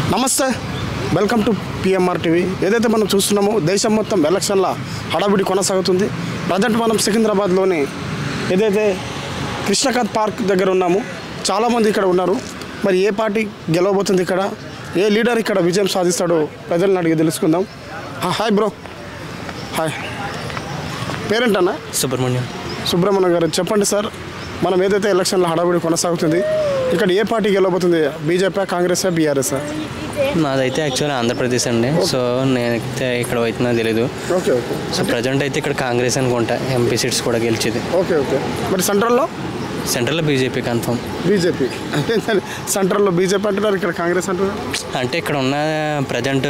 నమస్తే welcome to PMR TV ఏదైతే మనం చూస్తున్నామో దేశం మొత్తం ఎలక్షన్ల హడావిడి కొనసాగుతుంది ప్రజెంట్ మనం సికింద్రాబాద్లోని ఏదైతే కృష్ణకాంత్ పార్క్ దగ్గర ఉన్నాము చాలామంది ఇక్కడ ఉన్నారు మరి ఏ పార్టీ గెలవబోతుంది ఇక్కడ ఏ లీడర్ ఇక్కడ విజయం సాధిస్తాడో ప్రజలను అడిగి తెలుసుకుందాం ఆ, హాయ్ బ్రో హాయ్ పేరేంటన్నా సుబ్రహ్మణ్యం సుబ్రహ్మణ్యం గారు చెప్పండి సార్ మనం ఏదైతే ఎలక్షన్ల హడావిడి కొనసాగుతుంది ఇక్కడ ఏ పార్టీ గెలవబోతుంది బీజేపీ కాంగ్రెస్ బీఆర్ఎస్ నాదైతే యాక్చువల్ ఆంధ్రప్రదేశ్ అండి సో నేనైతే ఇక్కడ అవుతుందో తెలీదు ఓకే ఓకే సో ప్రజెంట్ అయితే ఇక్కడ కాంగ్రెస్ అనుకుంటా ఎంపీ సీట్స్ కూడా గెలిచేది ఓకే ఓకే మరి సెంట్రల్లో సెంట్రల్లో బీజేపీ కన్ఫర్మ్ బీజేపీ సెంట్రల్లో బీజేపీ అంటున్నారు ఇక్కడ కాంగ్రెస్ అంటున్నారు అంటే ఇక్కడ ఉన్న ప్రజెంట్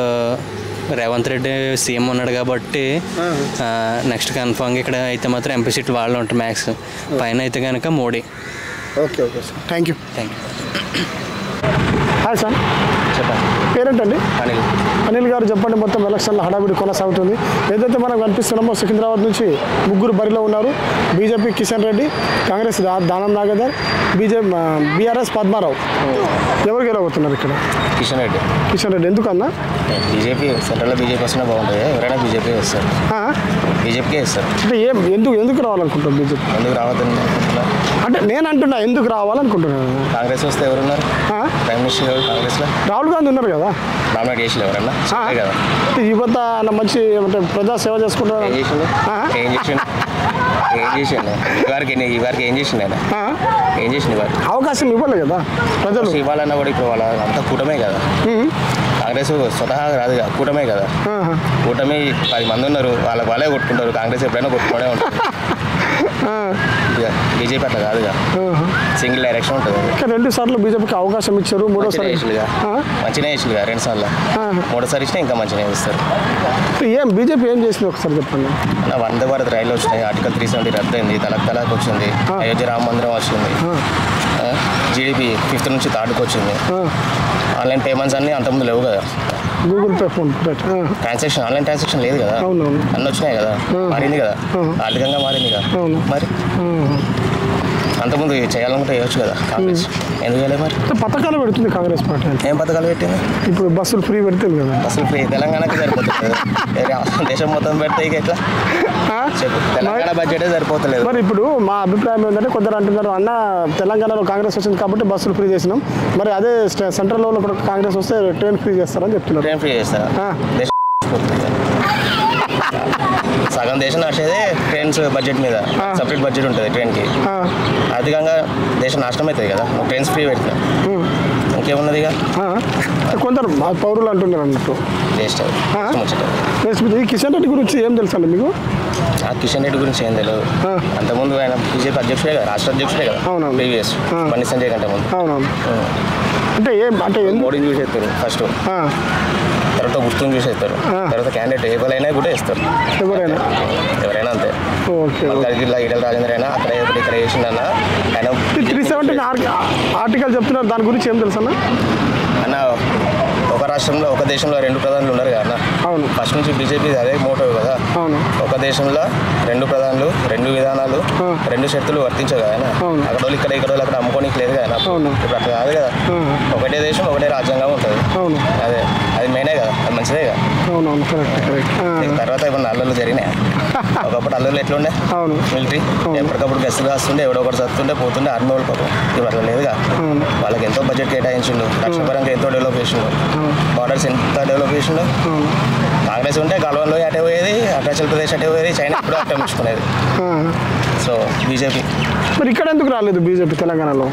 రేవంత్ రెడ్డి సీఎం ఉన్నాడు కాబట్టి నెక్స్ట్ కన్ఫర్మ్గా ఇక్కడ అయితే మాత్రం ఎంపీ సీట్లు వాళ్ళు ఉంటారు మ్యాక్స్ పైన అయితే కనుక Modi okay okay sir thank you thank you hi sir చెప్పండి పేరేంటండి అనిల్ అనిల్ గారు చెప్పండి మొత్తం ఎలక్షన్ల హడావిడి కొనసాగుతుంది ఏదైతే మనం కనిపిస్తున్నామో సికింద్రాబాద్ నుంచి ముగ్గురు బరిలో ఉన్నారు బీజేపీ కిషన్ రెడ్డి కాంగ్రెస్ దా- దానం నాగేందర్ బీజేపీ బీఆర్ఎస్ పద్మారావు ఎవరు గెలవబోతున్నారు ఇక్కడ కిషన్ రెడ్డి కిషన్ రెడ్డి ఎందుకన్నా బీజేపీ సెంట్రల్లో బీజేపీ వస్తున్నా బాగుంటుంది ఎవరైనా బీజేపీ వస్తారు ఆ? బీజేపీకే ఇస్తారు అంటే ఏం ఎందుకు ఎందుకు రావాలనుకుంటాం బీజేపీ ఎందుకు రావద్దని అనుకుంటున్నా అంటే నేను అంటున్నా ఎందుకు రావాలనుకుంటున్నాను కాంగ్రెస్ వస్తే ఎవరున్నారు ఆ? ప్రైమ్ మినిస్టర్ ఎవరు కాంగ్రెస్లో రాహుల్ గాంధీ ఉన్నారు కదా నామినేట్ చేసి ఎవరన్నా ఆ? చెప్పే కదా యువత అన్న మంచి అంటే ప్రజా సేవ చేసుకుంటారు ఏం చేసిండు ఆ? ఏం చేసిండు ఏం చేసిండు ఈ వారికి ఎన్ని- ఈ వారికి ఏం చేసిండు ఆయన ఆ? ఏం చేసిండు ఇవాళ అవకాశం ఇవ్వాలి కదా ప్రజలు ఇవ్వాలన్నా కూడా ఇప్పుడు వాళ్ళ అంతా కూటమే కదా ఉమ్. కాంగ్రెస్ స్వతహాగా రాదు కదా కూటమే కదా ఆహా. కూటమి పది మంది ఉన్నారు వాళ్ళకి వాళ్ళే కొట్టుకుంటారు కాంగ్రెస్ ఎప్పుడైనా కొట్టుకునే ఉంటుంది ఆ. ఇక బీజేపీ అట్లా కాదుగా ఆహా. సింగిల్ డైరెక్షన్ ఉంటుంది ఇంకా రెండు సార్లు బీజేపీకి అవకాశం ఇచ్చారు మంచిగా మూడోసారి వేసులుగా ఆ? మంచిగా వేసులుగా రెండు సార్లు ఆ. మూడోసారి ఇచ్చినా ఇంకా మంచిగా ఇస్తారు ఏం బీజేపీ ఏం చేసింది ఒకసారి చెప్పండి నా వందే భారత్ రైలు వచ్చినాయి ఆర్టికల్ త్రీ సెవెంటీ రద్దు అయింది తలక్ తలాక్ వచ్చింది ఆ. అయోధ్య రామ మందిరం వచ్చింది జీడిపి ఫిఫ్త్ నుంచి థర్డ్కి వచ్చింది ఆ. ఆన్లైన్ పేమెంట్స్ అన్నీ అంతకుముందు లేవు కదా గూగుల్ పే ఫోన్ పే ఆ. ట్రాన్సాక్షన్ ఆన్లైన్ ట్రాన్సాక్షన్ లేదు కదా అవునవును. అన్నీ వచ్చినాయి కదా మారింది కదా ఆర్థికంగా మారింది కదా అవును. మరి ఆహా. అంతకుముందు చేయాలనుకుంటే చేయొచ్చు కదా కాంగ్రెస్ ఎందుకు చేయలేదు మరి అంటే పథకాలు పెడుతుంది కాంగ్రెస్ పార్టీ అంటే ఏం పథకాలు పెట్టింది ఇప్పుడు బస్సులు ఫ్రీ పెడుతుంది కదా అసలు ఫ్రీ తెలంగాణకి సరిపోతుంది వేరే దేశం మొత్తం పెడితే ఇక ఎట్లా ఆ? చెప్పు తెలంగాణ బడ్జెటే సరిపోతలేదు మరి ఇప్పుడు మా అభిప్రాయం ఏంటంటే కొందరు అంటున్నారు అన్న తెలంగాణలో కాంగ్రెస్ వచ్చింది కాబట్టి బస్సులు ఫ్రీ చేసినాం మరి అదే స్ట- సెంట్రల్ లో కూడా కాంగ్రెస్ వస్తే ట్రైన్ ఫ్రీ చేస్తారని చెప్తున్నారు ట్రైన్ ఫ్రీ చేస్తారా ఆ. దేశం పోతుంది. సగం దేశం నడిచేదే ట్రైన్స్ బడ్జెట్ మీద ఆ. సపరేట్ బడ్జెట్ ఉంటుంది ట్రైన్కి ఆ. ఆర్థికంగా దేశం నాశనం అవుతుంది కదా నువ్వు ట్రైన్స్ ఫ్రీ పెట్టినా ఉమ్. ఇంకేమున్నది ఇక ఆ. కొందరు మా పౌరులు అంటున్నారు అన్నట్టు వేస్ట్ ఆ. ముచ్చట నెక్స్ట్ ఈ కిషన్ రెడ్డి గురించి ఏం తెలుసు అండి మీకు ఆ కిషన్ రెడ్డి గురించి ఏం తెలియదు ఆ. అంతకుముందు ఆయన బీజేపీ అధ్యక్షుడే కదా రాష్ట్ర అధ్యక్షుడే కదా అవునవును. ప్రీవియస్ ఆ. బండి సంజయ్ కంటే ముందు అవునవును అంటే ఏం అంటే ఎందుకు మోడీని చూసేస్తారు ఫస్ట్ ఆ. తర్వాత గుర్తుని చూసేస్తారు ఆ. తర్వాత క్యాండిడేట్ ఎవరైనా కూడా ఇస్తారు ఎవరైనా ఎవరైనా అంతే ఓకే మల్కాజ్ జిల్లా ఈటల రాజేంద్ర అయినా అక్కడ ఒకటి ఇక్కడ చేసిండన్న ఆయన త్రీ సెవెంటీ ఆర్టికల్ చెప్తున్నారు దాని గురించి ఏం తెలుసు అన్న అన్న ఒక రాష్ట్రంలో ఒక దేశంలో రెండు ప్రధానులు ఉన్నారు కదా అన్న అవును ఫస్ట్ నుంచి బీజేపీ అదే మోటో కదా అవును ఒక దేశంలో రెండు ప్రధానులు రెండు విధానాలు ఆ. రెండు శక్తులు వర్తించవు కదా ఆయన అవును. అక్కడ వాళ్ళు ఇక్కడ ఇక్కడ వాళ్ళు అక్కడ అమ్ముకోనికి లేదు కదా ఆయన. అవును. ఇప్పుడు అట్లా కాదు కదా ఆ. ఒకటే దేశం ఒకటే రాజ్యాంగం ఉంటుంది అవును అదే అది మెయినే కదా అది మంచిదే కదా అవునవును కరెక్ట్ కరెక్ట్ దీని తర్వాత ఏమన్నా అల్లర్లు జరిగినాయి ఒకప్పుడు అల్లర్లు ఎట్లుండే అవును మిలిటరీ అవును. ఎప్పటికప్పుడు గెస్టులు కాస్తుండే ఎవడో ఒకటి చస్తుండే పోతుండే ఆర్మీ వాళ్ళు పాపం ఇప్పుడు అట్లా లేదుగా అవును వాళ్ళకి ఎంతో బడ్జెట్ కేటాయించిండు రక్షపరంగా ఎంతో డెవలప్ చేసిండు అవును బార్డర్స్ ఎంత డెవలప్ చేసిండు అవును కాంగ్రెస్ ఉంటే గల్వన్లో అటే పోయేది అరుణాచల్ ప్రదేశ్ అటే పోయేది చైనా ఎప్పుడో ఆక్రమించుకునేది ఆ. సో బీజేపీ మరి ఇక్కడ ఎందుకు రాలేదు బీజేపీ తెలంగాణలో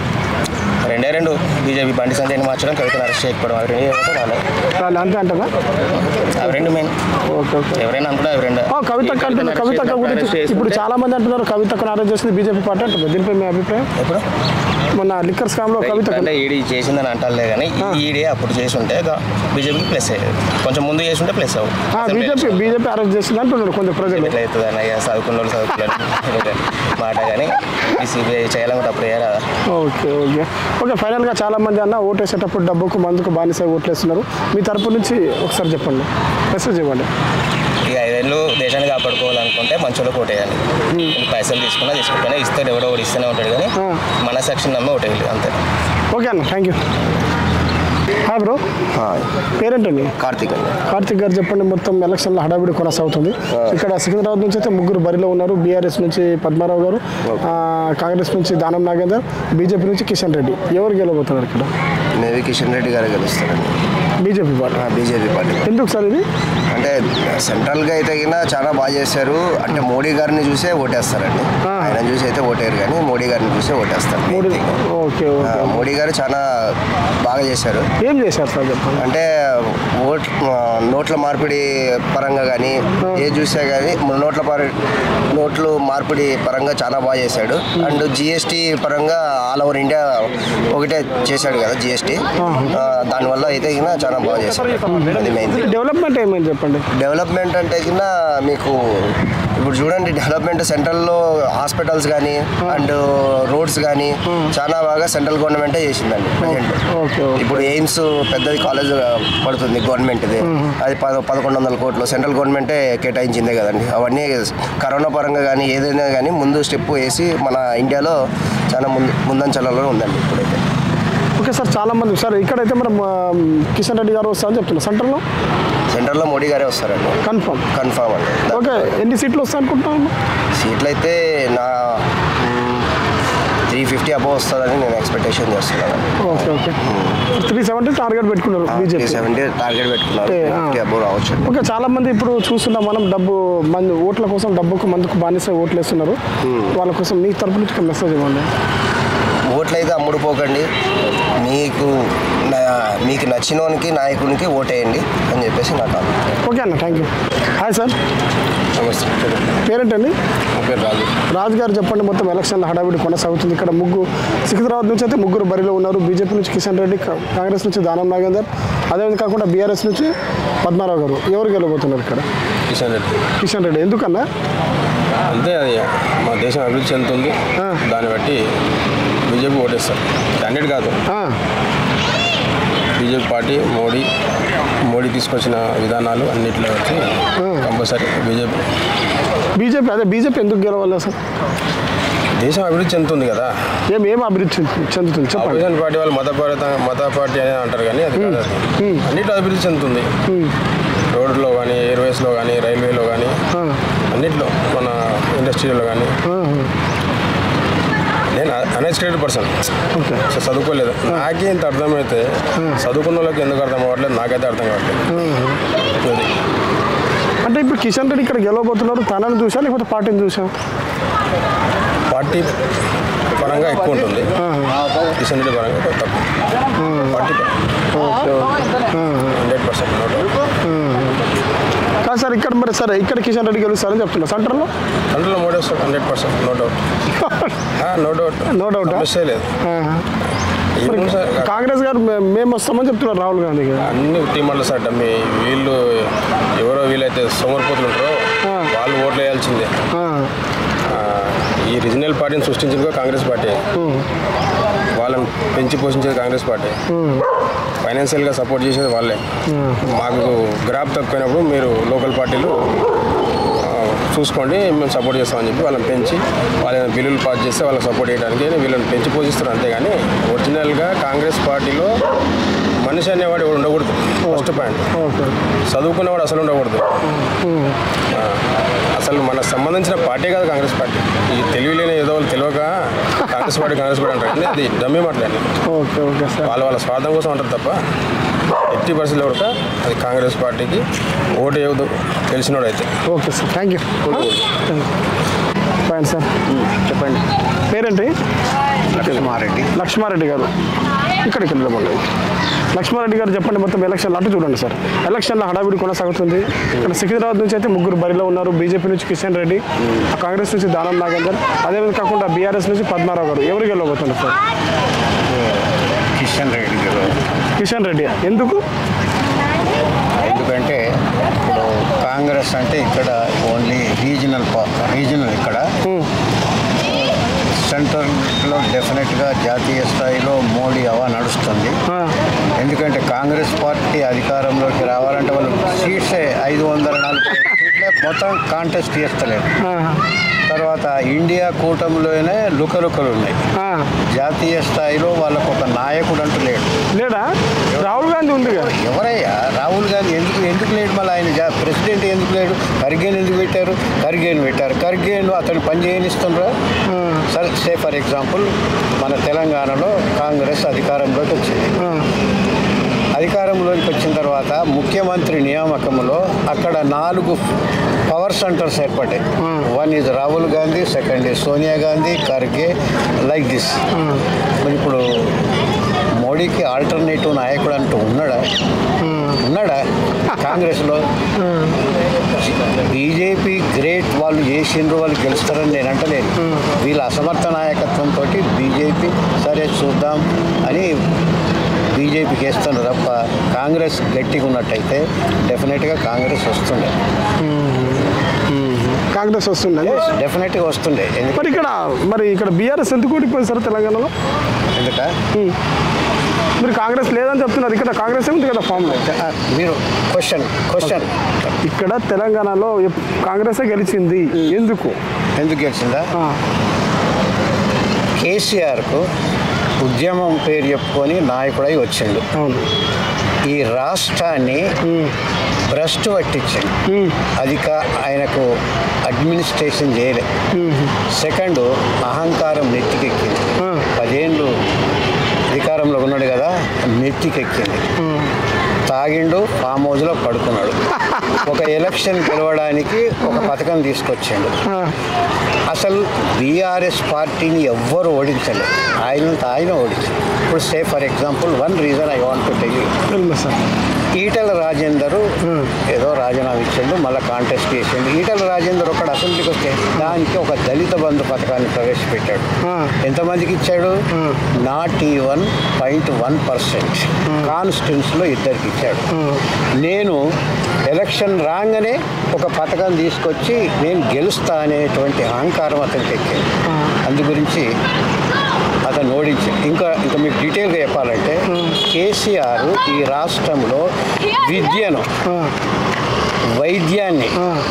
రెండే రెండు బీజేపీ బండి సంజయ్ని మార్చడం కవితను అరెస్ట్ చేయకపోవడం అవి రెండు ఏమంటే రాలేదు రాలేదు అంతే అంటారా అవి రెండు మెయిన్ ఓకే ఓకే ఎవరైనా అనుకుంటే అవి రెండు ఆ, కవితక్క అంటున్నారు కవితక్క గురించి ఇప్పుడు చాలా మంది అంటున్నారు కవితక్కను అరెస్ట్ చేసింది బీజేపీ పార్టీ అంటున్నారు దీనిపై మీ అభిప్రాయం ఎప్పుడు మొన్న లిక్కర్ స్కామ్ లో కవితక్క అంటే ఈడీ చేసిందని అంటారులే కానీ ఈడీ అప్పుడు చేసి ఉంటే బీజేపీకి ప్లస్ అయ్యేది కొంచెం ముందు చేసి ఉంటే ప్లస్ అవ్వు బీజేపీ బీజేపీ అరెస్ట్ చేసింది అంటున్నారు కొంచెం ప్రజలు ఎట్లా అవుతుంది అన్నయ్య చదువుకున్న వాళ్ళు చదువుకున్నారు మాట కానీ ఈ సిబిఐ చేయాలనుకుంటే అప్పుడు చేయరాదా ఓకే ఓకే ఓకే ఫైనల్గా చాలా మంది అన్న ఓటేసేటప్పుడు డబ్బుకు మందుకు బానిస ఓట్లేస్తున్నారు మీ తరపు నుంచి ఒకసారి చెప్పండి మెసేజ్ ఇవ్వండి ఈ ఐదేళ్ళు దేశాన్ని కాపాడుకోవాలనుకుంటే మంచోళ్ళకి ఓటేయాలి పైసలు తీసుకున్నా తీసుకుంటేనే ఇస్తాడు ఎవడో ఒకటి ఇస్తూనే ఉంటాడు కానీ ఆ. మన సెక్షన్ నమ్మి ఓటేయాలి అంతే ఓకే అన్న థ్యాంక్ యూ హాయ్ బ్రో పేరేంటండి కార్తీక్ అండి కార్తిక్ గారు చెప్పండి మొత్తం ఎలక్షన్లో హడావిడి కొనసాగుతుంది ఇక్కడ సికింద్రాబాద్ నుంచి అయితే ముగ్గురు బరిలో ఉన్నారు బీఆర్ఎస్ నుంచి పద్మారావు గారు ఆ, కాంగ్రెస్ నుంచి దానం నాగేందర్ బీజేపీ నుంచి కిషన్ రెడ్డి ఎవరు గెలవబోతున్నారు ఇక్కడ మేబీ కిషన్ రెడ్డి గారు గెలుస్తారండి బీజేపీ పార్టీ బీజేపీ పార్టీ ఎందుకు సార్ ఇది అంటే సెంట్రల్గా అయితే గిన చాలా బాగా చేశారు అంటే మోడీ గారిని చూసే ఓటేస్తారండి ఆ. ఆయన చూసి అయితే ఓటేరు కానీ మోడీ గారిని చూసే ఓటేస్తారు మోడీ ఓకే ఆ, ఓకే మోడీ గారు చాలా బాగా చేశారు ఏం చేశారు సార్ చెప్పండి అంటే ఓట్ ఆ, నోట్ల మార్పిడి పరంగా కానీ ఏ చూసా కానీ నోట్ల పారి నోట్లు మార్పిడి పరంగా చాలా బాగా చేశాడు అండ్ జిఎస్టీ పరంగా ఆల్ ఓవర్ ఇండియా ఒకటే చేశాడు కదా జిఎస్టీ దానివల్ల అయితే కింద చాలా బాగా చేశాడు అది మెయిన్ డెవలప్మెంట్ ఏమైంది చెప్పండి డెవలప్మెంట్ అంటే కింద మీకు ఇప్పుడు చూడండి డెవలప్మెంట్ సెంట్రల్లో హాస్పిటల్స్ కానీ అండ్ రోడ్స్ కానీ చాలా బాగా సెంట్రల్ గవర్నమెంటే చేసిందండి ప్రజెంట్ ఓకే ఓకే ఇప్పుడు ఎయిమ్స్ పెద్దది కాలేజ్ పడుతుంది గవర్నమెంట్ది అది పద పదకొండు వందల కోట్లు సెంట్రల్ గవర్నమెంటే కేటాయించిందే కదండి అవన్నీ కరోనా పరంగా కానీ ఏదైనా కానీ ముందు స్టెప్ వేసి మన ఇండియాలో చాలా ముందు ముందంచలలో ఉందండి ఇప్పుడైతే ఓకే సార్ చాలా మంది సార్ ఇక్కడైతే మనం ఆ, కిషన్ రెడ్డి గారు వస్తారని చెప్తున్నారు సెంటర్లో సెంట్రల్లో మోడీ గారే వస్తారండి కన్ఫర్మ్ కన్ఫామ్ అండి ఓకే ఎన్ని సీట్లు వస్తాయి అనుకుంటున్నాను సీట్లు అయితే నా త్రీ ఫిఫ్టీ అబవ్ వస్తుందని నేను ఎక్స్పెక్టేషన్ చేస్తున్నాను okay okay three seventy target పెట్టుకున్నారు త్రీ బీజేపీ సెవెంటీ టార్గెట్ పెట్టుకున్నారు అంటే, ఆ. ఫిఫ్టీ అబవ్ రావచ్చు ఓకే చాలా మంది ఇప్పుడు చూస్తున్నాం మనం డబ్బు మంది ఓట్ల కోసం డబ్బుకు మందుకు బానిస ఓట్లు వేస్తున్నారు వాళ్ళ కోసం మీ తరపు నుంచి ఒక మెసేజ్ ఇవ్వండి ఓట్లు అయితే అమ్ముడుపోకండి మీకు నా- మీకు నచ్చినోనికి నాయకునికి ఓటేయండి అని చెప్పేసి నాకు అభిప్రాయం. ఓకే అన్న థ్యాంక్ యూ హాయ్ సార్ నమస్తే పేరేంటండి నా పేరు రాజు రాజు గారు చెప్పండి మొత్తం ఎలక్షన్ల హడావిడి కొనసాగుతుంది ఇక్కడ ముగ్గు సికింద్రాబాద్ నుంచి అయితే ముగ్గురు బరిలో ఉన్నారు బీజేపీ నుంచి కిషన్ రెడ్డి కా- కాంగ్రెస్ నుంచి దానం నాగేందర్ అదేవిధంగా కాకుండా బీఆర్ఎస్ నుంచి పద్మారావు గారు ఎవరు గెలవబోతున్నారు ఇక్కడ కిషన్ రెడ్డి కిషన్ రెడ్డి ఎందుకన్నా అంతే అది మా దేశం అభివృద్ధి చెందుతుంది ఆ. దాన్ని బట్టి బీజేపీ ఓటేస్తారు క్యాండిడేట్ కాదు ఆ, బీజేపీ పార్టీ మోడీ మోడీ తీసుకొచ్చిన విధానాలు అన్నిట్లో వచ్చి కంపల్సరీ బీజేపీ బీజేపీ అదే బీజేపీ ఎందుకు గెలవాలి అసలు దేశం అభివృద్ధి చెందుతుంది కదా ఏం ఏం అభివృద్ధి చెందు- చెందుతుంది చెప్పండి ఆపోజిషన్ పార్టీ వాళ్ళు మత పార్టీ మత పార్టీ అని అంటారు కానీ అది కాదు అది. అన్నిట్లో అభివృద్ధి చెందుతుంది రోడ్లో కానీ ఎయిర్వేస్లో కానీ రైల్వేలో కానీ ఆ, అన్నిట్లో మన ఇండస్ట్రీలో కానీ ఆ, నేను అన్ఎడ్యుకేటెడ్ పర్సన్ ఓకే సో చదువుకోలేదు నాకే ఇంత అర్థమైతే చదువుకున్న వాళ్ళకి ఎందుకు అర్థం అవ్వట్లేదు నాకైతే అర్థం కావట్లేదు అది. అంటే ఇప్పుడు కిషన్ రెడ్డి ఇక్కడ గెలవబోతున్నారు తనని చూసా లేకపోతే పార్టీని చూసా పార్టీ పరంగా ఎక్కువ ఉంటుంది కిషన్ రెడ్డి పరంగా కొంచెం తక్కువ party okay okay hundred percent no doubt కాదు సార్ ఇక్కడ మరి సరే ఇక్కడ కిషన్ రెడ్డి గెలుస్తారని చెప్తున్నా సెంటర్లో అందులో మోడీ వస్తాడు hundred percent no doubt no doubt No doubt, ah? సమస్య లేదు ఏముంది సార్ కాంగ్రెస్ గారు మే- మేము వస్తామని చెప్తున్నారు రాహుల్ గాంధీ గారు అన్ని ఉట్టిమండలు సార్ మీ వీళ్ళు ఎవరో వీళ్ళైతే సోమరిపోతులు ఉంటారో వాళ్ళు ఓట్లు వేయాల్సిందే ఆ, ఆ, ఈ రీజనల్ పార్టీని సృష్టించింది కూడా కాంగ్రెస్ పార్టీ వాళ్ళని పెంచి పోషించేది కాంగ్రెస్ పార్టీ ఫైనాన్షియల్గా సపోర్ట్ చేసేది వాళ్ళే మాకు గ్రాప్ తక్కువైనప్పుడు మీరు లోకల్ పార్టీలు ఆ, చూసుకోండి మేము సపోర్ట్ చేస్తామని చెప్పి వాళ్ళని పెంచి వాళ్ళని బిల్లులు పాస్ చేస్తే వాళ్ళకి సపోర్ట్ చేయడానికి వీళ్ళని పెంచి పోషిస్తారు అంతేగాని ఒరిజినల్గా కాంగ్రెస్ పార్టీలో మనిషి అనేవాడు ఎవడు ఉండకూడదు ఫస్ట్ పాయింట్ ఓకే చదువుకున్నవాడు అసలు ఉండకూడదు ఆ, అసలు మనకు సంబంధించిన పార్టీ కాదు కాంగ్రెస్ పార్టీ ఈ తెలివి లేని ఏదో వాళ్ళు తెలియక కాంగ్రెస్ పార్టీ కాంగ్రెస్ పార్టీ అంటారు కానీ అది డమ్మి మాట్లాడి ఓకే ఓకే సార్ వాళ్ళ వాళ్ళ స్వార్థం కోసం అంటారు తప్ప ఎట్టి పరిస్థితుల్లో కూడా అది కాంగ్రెస్ పార్టీకి ఓటు వేయదు తెలిసినోడు అయితే okay sir thank you fine sir చెప్పండి పేరేంటి లక్ష్మారెడ్డి లక్ష్మారెడ్డి గారు ఇక్కడికి వెళ్ళమండి లక్ష్మారెడ్డి గారు చెప్పండి మొత్తం ఎలక్షన్లు అటు చూడండి సార్ ఎలక్షన్ల హడావిడి కొనసాగుతుంది ఇక్కడ సికింద్రాబాద్ నుంచి అయితే ముగ్గురు బరిలో ఉన్నారు బీజేపీ నుంచి కిషన్ రెడ్డి కాంగ్రెస్ నుంచి దానం నాగేందర్ అదేవిధంగా కాకుండా బీఆర్ఎస్ నుంచి పద్మారావు గారు ఎవరు గెలవబోతున్నారు సార్ కిషన్ రెడ్డి గారు కిషన్ రెడ్డి ఎందుకు ఎందుకంటే ఇప్పుడు కాంగ్రెస్ అంటే ఇక్కడ ఓన్లీ రీజనల్ పా- రీజనల్ ఇక్కడ సెంట్రల్లో డెఫినెట్గా జాతీయ స్థాయిలో మోడీ హవా నడుస్తుంది ఆ, ఎందుకంటే కాంగ్రెస్ పార్టీ అధికారంలోకి రావాలంటే వాళ్ళు సీట్సే ఐదు వందల నలభై సీట్లే మొత్తం కాంటెస్ట్ చేస్తలేరు ఆ, తర్వాత ఇండియా కూటమిలోనే లుకలుకలు ఉన్నాయి ఆ. జాతీయ స్థాయిలో వాళ్ళకు ఒక నాయకుడు అంటూ లేడు లేడా రాహుల్ గాంధీ ఉంది కదా ఎవరయ్యా రాహుల్ గాంధీ ఎందుకు ఎందుకు లేడు మళ్ళీ ఆయన జా- ప్రెసిడెంట్ ఎందుకు లేడు ఖర్గేని ఎందుకు పెట్టారు ఖర్గేని పెట్టారు ఖర్గేను అతను పని చేయనిస్తుండ్రా సరే సే ఫర్ ఎగ్జాంపుల్ మన తెలంగాణలో కాంగ్రెస్ అధికారంలోకి వచ్చింది అధికారంలోకి వచ్చిన తర్వాత ముఖ్యమంత్రి నియామకంలో అక్కడ నాలుగు పవర్ సెంటర్స్ ఏర్పడ్డాయి one is Rahul Gandhi second is Sonia Gandhi Kharge like this మరి ఇప్పుడు మోడీకి ఆల్టర్నేటివ్ నాయకుడు అంటూ ఉన్నాడా ఉన్నాడా కాంగ్రెస్లో బీజేపీ గ్రేట్ వాళ్ళు చేసిండ్రు వాళ్ళు గెలుస్తారని నేను అంటలేను వీళ్ళ అసమర్థ నాయకత్వంతో బీజేపీ సరే చూద్దాం అని బీజేపీకి వేస్తున్నారు తప్ప కాంగ్రెస్ గట్టిగా ఉన్నట్టయితే డెఫినెట్గా కాంగ్రెస్ వస్తుండే కాంగ్రెస్ వస్తుండే డెఫినెట్గా వస్తుండే ఎందుకంటే మరి ఇక్కడ మరి ఇక్కడ బీఆర్ఎస్ ఎందుకు ఓడిపోయింది సార్ తెలంగాణలో ఎందుక మీరు కాంగ్రెస్ లేదని చెప్తున్నారు ఇక్కడ కాంగ్రెస్ ఉంది కదా ఫామ్ ఆ, మీరు క్వశ్చన్ క్వశ్చన్ ఇక్కడ తెలంగాణలో ఎప్- కాంగ్రెసే గెలిచింది ఎందుకు ఎందుకు గెలిచిందా ఆ, కేసీఆర్కు ఉద్యమం పేరు చెప్పుకొని నాయకుడై వచ్చిండు అవును ఈ రాష్ట్రాన్ని భ్రష్టు పట్టించండి అధిక ఆయనకు అడ్మినిస్ట్రేషన్ చేయలే సెకండ్ అహంకారం నెత్తికెక్కింది పదేళ్ళు అధికారంలో ఉన్నాడు కదా నెత్తికెక్కింది తాగిండు ఫామ్ హౌస్లో పడుకున్నాడు ఒక ఎలక్షన్ గెలవడానికి ఒక పథకం తీసుకొచ్చిండు అసలు బీఆర్ఎస్ పార్టీని ఎవ్వరు ఓడించలేదు ఆయనంత ఆయన ఓడించారు ఇప్పుడు say for example one reason I want to tell you తెలుసు సార్ ఈటల రాజేందర్ ఏదో రాజీనామా ఇచ్చిండు మళ్ళీ కాంటెస్ట్ చేసిండు ఈటల రాజేందర్ ఒకడు అసెంబ్లీకి వస్తే దానికి ఒక దళిత బంధు పథకాన్ని ప్రవేశపెట్టాడు ఆ. ఎంతమందికి ఇచ్చాడు not even point one percent కాన్స్టిట్యున్సీలో ఇద్దరికి ఇచ్చాడు నేను ఎలక్షన్ రాగానే ఒక పథకం తీసుకొచ్చి నేను గెలుస్తా అనేటువంటి అహంకారం అతనికి ఎక్కింది అందు గురించి అతను ఓడించి ఇంకా ఇంకా మీకు డీటెయిల్గా చెప్పాలంటే కేసీఆర్ ఈ రాష్ట్రంలో విద్యను వైద్యాన్ని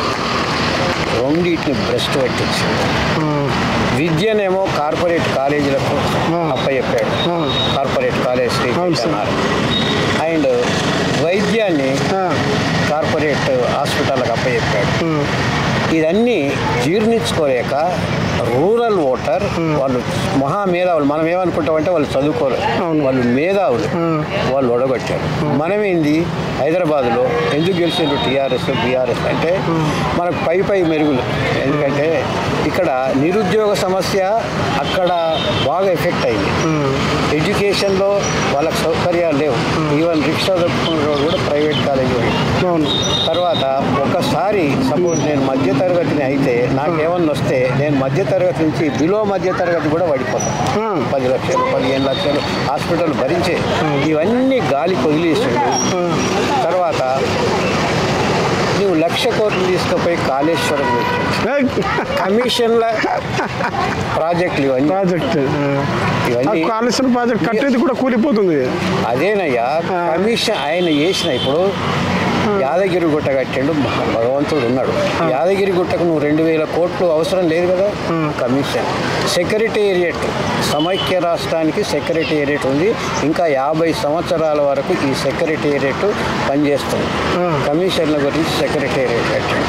రెండింటిని భ్రష్టు పట్టించింది విద్యనేమో కార్పొరేట్ కాలేజీలకు అప్పచెప్పాడు కార్పొరేట్ కాలేజ్ అవును సార్. అండ్ వైద్యాన్ని ఆ. కార్పొరేట్ హాస్పిటల్కి అప్పచెప్పాడు ఇదన్నీ జీర్ణించుకోలేక రూరల్ ఓటర్ వాళ్ళు మహా మేధావులు మనం ఏమనుకుంటామంటే వాళ్ళు చదువుకోలేదు వాళ్ళు మేధావులు వాళ్ళు ఒడగొట్టారు మనం ఏంది హైదరాబాద్లో ఎందుకు గెలిచిండ్రు టీఆర్ఎస్ బీఆర్ఎస్ అంటే మనకు పై పై మెరుగులు ఎందుకంటే ఇక్కడ నిరుద్యోగ సమస్య అక్కడ బాగా ఎఫెక్ట్ అయింది ఎడ్యుకేషన్లో వాళ్ళకి సౌకర్యాలు లేవు ఈవెన్ రిక్షా దొరుకుతున్న రోడ్ కూడా ప్రైవేట్ కాలేజీ అవును తర్వాత ఒకసారి సపోజ్ నేను మధ్య తరగతిని అయితే నాకేమన్నా వస్తే నేను మధ్య తరగతి నుంచి బిలో మధ్య తరగతి కూడా పడిపోతాను Hmm. పది లక్షలు పదిహేను లక్షలు హాస్పిటల్ భరించే ఇవన్నీ గాలి వదిలేసాడు తర్వాత నువ్వు లక్ష కోట్లు తీసుకుపోయి కాళేశ్వరం పెట్టు. కమిషన్ల ప్రాజెక్టులు ఇవన్నీ ప్రాజెక్ట్ ఇవన్నీ కాళేశ్వరం ప్రాజెక్ట్ కట్టేది కూడా కూలిపోతుంది అదేనయ్యా కమిషన్ ఆయన చేసిన ఇప్పుడు యాదగిరి గుట్ట కట్టిండు మహా- భగవంతుడు ఉన్నాడు యాదగిరి గుట్టకు నువ్వు రెండు వేల కోట్లు అవసరం లేదు కదా కమిషన్ సెక్రటేరియట్ సమైక్య రాష్ట్రానికి సెక్రటేరియట్ ఉంది ఇంకా యాభై సంవత్సరాల వరకు ఈ సెక్రటేరియట్ పనిచేస్తుంది కమిషన్ల గురించి సెక్రటేరియట్ కట్టిండు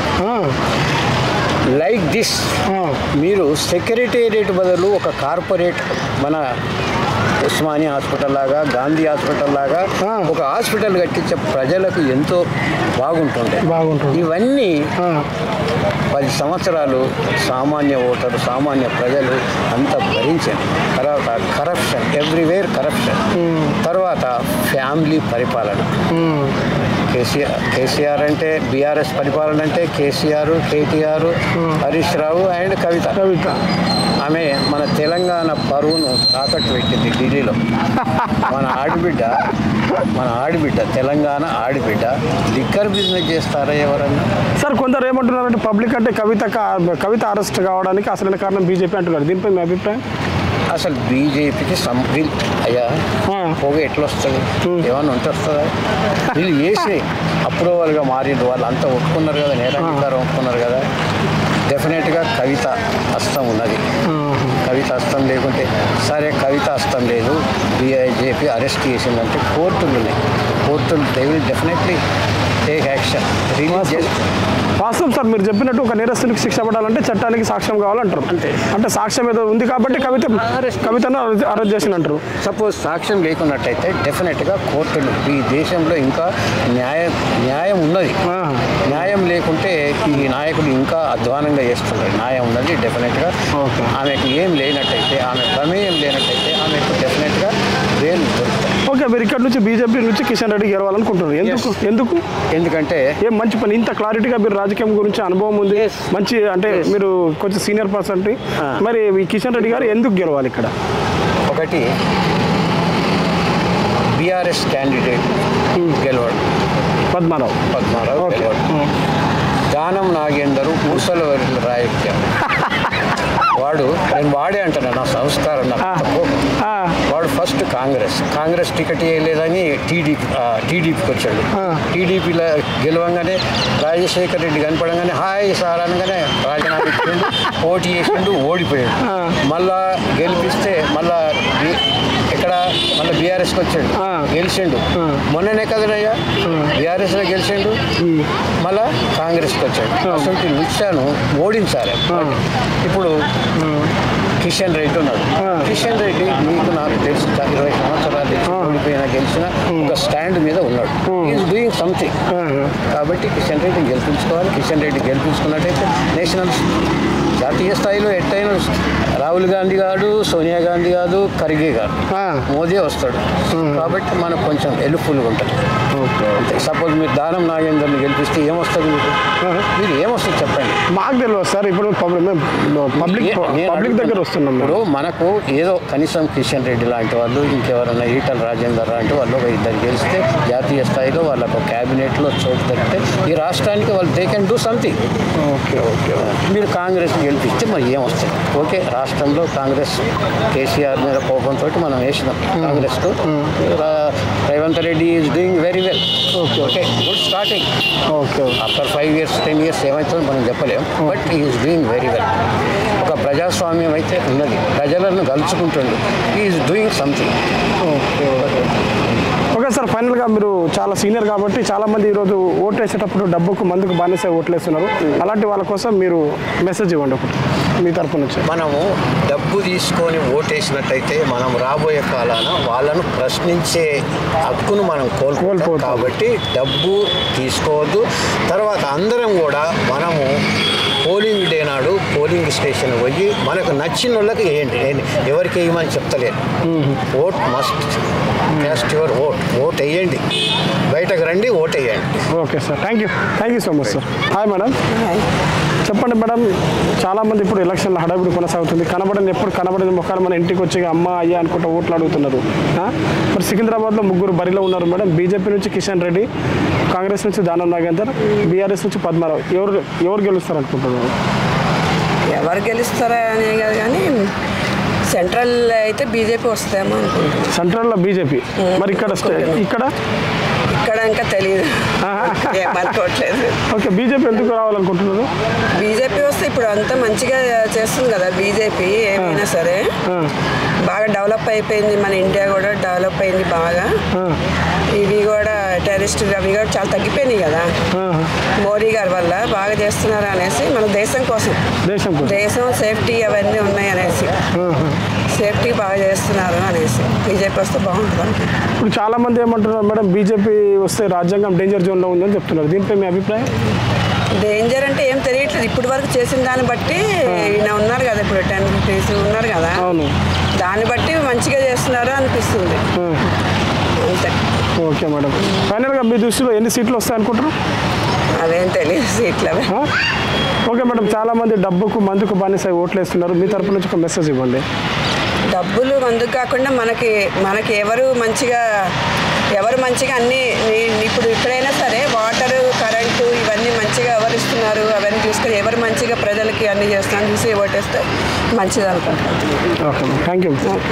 లైక్ దిస్ మీరు సెక్రటేరియట్ బదులు ఒక కార్పొరేట్ మన ఉస్మానియా హాస్పిటల్ లాగా గాంధీ హాస్పిటల్ లాగా ఒక హాస్పిటల్ కట్టించే ప్రజలకు ఎంతో బాగుంటుండే బాగుంటుంది. ఇవన్నీ పది సంవత్సరాలు సామాన్య ఓటరు సామాన్య ప్రజలు అంతా భరించారు తర్వాత కరప్షన్ ఎవ్రీవేర్ కరప్షన్ తర్వాత ఫ్యామిలీ పరిపాలన కేసీఆర్ కేసీఆర్ అంటే బీఆర్ఎస్ పరిపాలన అంటే KCR KTR Harish Rao and Kavitha Kavitha ఆమె మన తెలంగాణ పరువును తాకట్టు పెట్టింది ఢిల్లీలో మన ఆడబిడ్డ మన ఆడబిడ్డ తెలంగాణ ఆడబిడ్డ లిక్కర్ బిజినెస్ చేస్తారా ఎవరన్నా సార్ కొందరు ఏమంటున్నారంటే పబ్లిక్ అంటే కవిత కా- కవిత అరెస్ట్ కావడానికి అసలైన కారణం బీజేపీ అంటున్నారు దీనిపై మీ అభిప్రాయం అసలు బీజేపీకి సం వీళ్ళు అయ్యా ఆ. పొగ ఎట్లా వస్తుంది ఏమన్నా ఉంటే వస్తుందా వీళ్ళు వేసి అప్రూవల్గా మారిండ్రు వాళ్ళు అంతా ఒప్పుకున్నారు కదా నేరాధికారం ఒప్పుకున్నారు కదా డెఫినెట్గా కవిత హస్తం ఉన్నది కవిత హస్తం లేకుంటే సరే కవిత హస్తం లేదు బీఐజేపీ అరెస్ట్ చేసిందంటే కోర్టులు ఉన్నాయి కోర్టులు they will definitely take action release చేసి వాస్తవం సార్ మీరు చెప్పినట్టు ఒక నేరస్తునికి శిక్ష పడాలంటే చట్టానికి సాక్ష్యం కావాలంటారు అంతే. అంటే సాక్ష్యం ఏదో ఉంది కాబట్టి కవిత కవితను అరెస్ట్ చేసినంటారు సపోజ్ సాక్ష్యం లేకున్నట్టయితే డెఫినెట్గా కోర్టులు ఈ దేశంలో ఇంకా న్యాయం న్యాయం ఉన్నది ఆ. న్యాయం లేకుంటే ఈ నాయకులు ఇంకా అధ్వానంగా చేస్తున్నారు న్యాయం ఉన్నది డెఫినెట్గా ఓకే. ఆమెకు ఏం లేనట్టయితే ఆమె ప్రమేయం లేనట్టయితే ఆమెకు డెఫినెట్గా బెయిల్ దొరుకుతాయి ఓకే మీరు ఇక్కడ నుంచి బీజేపీ నుంచి కిషన్ రెడ్డి గెలవాలనుకుంటున్నారు ఎందుకు ఎందుకు ఎందుకంటే ఏం మంచి పని ఇంత క్లారిటీగా మీరు రాజకీయం గురించి అనుభవం ఉంది Yes. మంచి అంటే మీరు కొంచెం సీనియర్ పర్సన్ మరి ఈ కిషన్ రెడ్డి గారు ఎందుకు గెలవాలి ఇక్కడ ఒకటి బీఆర్ఎస్ క్యాండిడేట్ గెలవడు పద్మారావు పద్మారావు ఓకే గెలవడు దానం నాగేందరు పూసలవరి రాయత్యం వాడు నేను వాడే అంటాను నా సంస్కారం నాకు అంత కోపం. ఆ, వాడు ఫస్ట్ కాంగ్రెస్ కాంగ్రెస్ టికెట్ వేయలేదని టీడీపీ టీడీపీకి వచ్చాడు ఆ. టీడీపీలో గెలవంగానే రాజశేఖర్ రెడ్డి కనపడంగానే హాయ్ సార్ అనగానే రాజీనామా ఇచ్చిండు పోటీ చేసిండు ఓడిపోయాడు ఆ. మళ్ళా గెలిపిస్తే మళ్ళా బి- ఇక్కడ మళ్ళీ బీఆర్ఎస్కి వచ్చాడు ఆ. గెలిచిండు మొన్ననే కదనయ్యా బీఆర్ఎస్లో గెలిచిండు మళ్ళా కాంగ్రెస్కి వచ్చాడు అసలు నిత్యాను ఓడించాలి ఇప్పుడు కిషన్ రెడ్డి ఉన్నాడు కిషన్ రెడ్డి మీకు నాకు తెలుసు ఇరవై సంవత్సరాలు తెలిసి ఓడిపోయినా గెలిచిన ఒక స్టాండ్ మీద ఉన్నాడు ఈజ్ డూయింగ్ సంథింగ్ కాబట్టి కిషన్ రెడ్డి గెలిపించుకోవాలి కిషన్ రెడ్డి గెలిపించుకున్నట్టయితే నేషనల్ జాతీయ స్థాయిలో ఎట్టయినా రాహుల్ గాంధీ కాదు సోనియా గాంధీ కాదు ఖర్గే కాదు ఆ. మోదీ వస్తాడు కాబట్టి మనకు కొంచెం హెల్ప్ఫుల్గా ఉంటుంది ఓకే అంతే సపోజ్ మీరు దానం నాగేందర్ని గెలిపిస్తే ఏమొస్తుంది మీకు మీరు ఏమొస్తుంది చెప్పండి మాకు తెలియదు సార్ ఇప్పుడు పబ్లిక్ మేము పబ్లిక్ ఏ- నేను పబ్లిక్ దగ్గర అడుగుతున్నా. వస్తున్నాం ఇప్పుడు మేము. మనకు ఏదో కనీసం కిషన్ రెడ్డి లాంటి వాళ్ళు ఇంకెవరైనా ఈటల రాజేందర్ లాంటి వాళ్ళు ఒక ఇద్దరు గెలిస్తే జాతీయ స్థాయిలో వాళ్ళకు క్యాబినెట్లో చోటు దొరికితే ఈ రాష్ట్రానికి వాళ్ళు they can do something okay okay మీరు కాంగ్రెస్ గెలిపిస్తే మరి ఏం వస్తుంది ఓకే రాష్ట్రంలో కాంగ్రెస్ కేసీఆర్ మీద కోపంతో మనం వేసినాం కాంగ్రెస్కు రా- Revanth Reddy is doing very well okay okay good starting okay after five years ten years ఏమవుతుందో మనం చెప్పలేం but is doing very well ఒక ప్రజాస్వామ్యం అయితే ఉన్నది ప్రజలను కలుసుకుంటుండు is doing something okay okay sir ఫైనల్గా మీరు చాలా సీనియర్ కాబట్టి చాలా మంది ఈరోజు ఓటు వేసేటప్పుడు డబ్బుకు మందుకు బానిస ఓట్లు వేస్తున్నారు అలాంటి వాళ్ళ కోసం మీరు మెసేజ్ ఇవ్వండి ఒకటి మీ తరపు నుంచి మనము డబ్బు తీసుకొని ఓటేసినట్టయితే మనం రాబోయే కాలాన వాళ్ళను ప్రశ్నించే హక్కును మనం కోల్పోతాం కోల్పోతాం. కాబట్టి డబ్బు తీసుకోవద్దు తర్వాత అందరం కూడా మనము పోలింగ్ డే నాడు పోలింగ్ స్టేషన్ పోయి మనకు నచ్చిన వాళ్ళకి వేయండి నేను ఎవరికి వేయమని చెప్తలేను vote must cast your vote vote వేయండి బయటకు రండి ఓట్ వేయండి okay sir thank you thank you so much sir hi madam చెప్పండి మేడం చాలామంది ఇప్పుడు ఎలక్షన్లో హడావిడి కొనసాగుతుంది కనబడని ఎప్పుడు కనబడని ముఖాలు మన ఇంటికి వచ్చి అమ్మ అయ్యా అనుకుంటూ ఓట్లు అడుగుతున్నారు ఆ? మరి సికింద్రాబాద్లో ముగ్గురు బరిలో ఉన్నారు మేడం బీజేపీ నుంచి కిషన్ రెడ్డి కాంగ్రెస్ నుంచి దానం నాగేందర్ బీఆర్ఎస్ నుంచి పద్మారావు ఎవరు ఎవరు గెలుస్తారు అనుకుంటున్నారు ఎవరు గెలుస్తారా అనే కాదు కానీ సెంట్రల్ అయితే బీజేపీ వస్తాయేమో అనుకుంటున్నాను సెంట్రల్లో బీజేపీ మరి ఇక్కడ స్టే- ఇక్కడ ఇక్కడ ఇంకా తెలియదు ఆహా. ఏమనుకోవట్లేదు ఓకే బీజేపీ ఎందుకు రావాలనుకుంటున్నారు బీజేపీ వస్తే ఇప్పుడు అంతా మంచిగా చేస్తుంది కదా బీజేపీ ఏమైనా సరే ఆ, బాగా డెవలప్ అయిపోయింది మన ఇండియా కూడా డెవలప్ అయింది బాగా ఆ, ఇవి కూడా టెరిస్ట్ అవి కూడా చాలా తగ్గిపోయినాయి కదా ఆ, మోడీ గారి వల్ల బాగా చేస్తున్నారు అనేసి మన దేశం కోసం దేశం కోసం దేశం సేఫ్టీ అవన్నీ ఉన్నాయి అనేసి ఆహా. సేఫ్టీ బాగా చేస్తున్నారు అనేసి బీజేపీ వస్తే బాగుంటుంది అనుకుంటున్నాను. ఇప్పుడు చాలా మంది ఏమంటున్నారు మేడం బీజేపీ వస్తే రాజ్యాంగం డేంజర్ జోన్లో ఉందని చెప్తున్నారు దీనిపై మీ అభిప్రాయం డేంజర్ అంటే ఏం తెలియట్లేదు ఇప్పటి వరకు చేసిన దాన్ని బట్టి ఈయన ఉన్నారు కదా ఇప్పుడు టెన్ ఫిఫ్టీస్ ఉన్నారు కదా అవును దాన్ని బట్టి మంచిగా చేస్తున్నారు అనిపిస్తుంది ఆ, అంతే ఓకే మేడం ఫైనల్గా మీ దృష్టిలో ఎన్ని సీట్లు వస్తాయి అనుకుంటారు అదేం తెలియదు సీట్లు అవి ఆ? ఓకే మేడం చాలా మంది డబ్బుకు మందుకు బానిస ఓట్లు వేస్తున్నారు మీ తరపు నుంచి ఒక మెసేజ్ ఇవ్వండి డబ్బులు మందుకు కాకుండా మనకి మనకి ఎవరు మంచిగా ఎవరు మంచిగా అన్ని నీ- ఇప్పుడు ఇప్పుడైనా సరే వాటర్ కరెంటు ఇవన్నీ మంచిగా ఎవరు ఇస్తున్నారు అవన్నీ చూసుకొని ఎవరు మంచిగా ప్రజలకి అన్ని చేస్తున్నారు చూసి ఓటేస్తే మంచిది అనుకుంటున్నాను okay thank you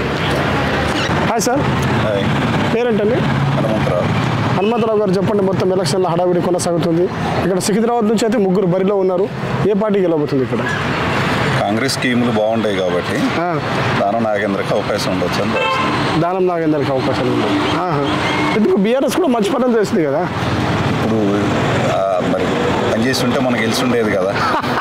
hi sir పేరేంటండి హనుమంతరావు హనుమంతరావు గారు చెప్పండి మొత్తం ఎలక్షన్ల హడావిడి కొనసాగుతుంది ఇక్కడ సికింద్రాబాద్ నుంచి అయితే ముగ్గురు బరిలో ఉన్నారు ఏ పార్టీ గెలవబోతుంది ఇక్కడ కాంగ్రెస్ స్కీములు బాగుంటాయి కాబట్టి ఆ, దానం నాగేంద్రకి అవకాశం ఉండొచ్చు అని భావిస్తున్నాను దానం నాగేందర్కి అవకాశాలు ఉన్నాయి ఆహా. ఎందుకు బీఆర్ఎస్ కూడా మంచి పనులు చేస్తుంది కదా ఇప్పుడు ఆ, మరి పనిచేసి ఉంటే మనకు గెలిచి ఉండేది కదా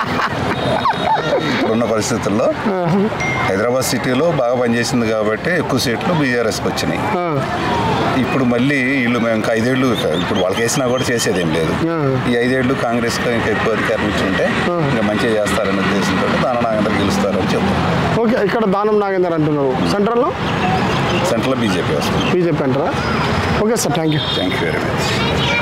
ఇప్పుడున్న పరిస్థితుల్లో హైదరాబాద్ సిటీలో బాగా పనిచేసింది కాబట్టి ఎక్కువ సీట్లు బీఆర్ఎస్కి వచ్చినాయి ఆ, ఇప్పుడు మళ్ళీ వీళ్ళు మేము ఇంకా ఐదేళ్ళు ఇప్పుడు వాళ్ళకి వేసినా కూడా చేసేది ఏం లేదు ఈ ఐదేళ్ళు కాంగ్రెస్కి ఇంకా ఎక్కువ అధికారం ఇచ్చి ఉంటే ఇంకా మంచిగా చేస్తారనే ఉద్దేశంతో దాన నాగేంద్ర గెలుస్తారని చెప్తాం ఓకే ఇక్కడ దానం నాగేందర్ అంటున్నారు సెంట్రల్లో సెంట్రల్ బీజేపీ వస్తుంది బీజేపీ అంటారా okay sir thank you thank you very much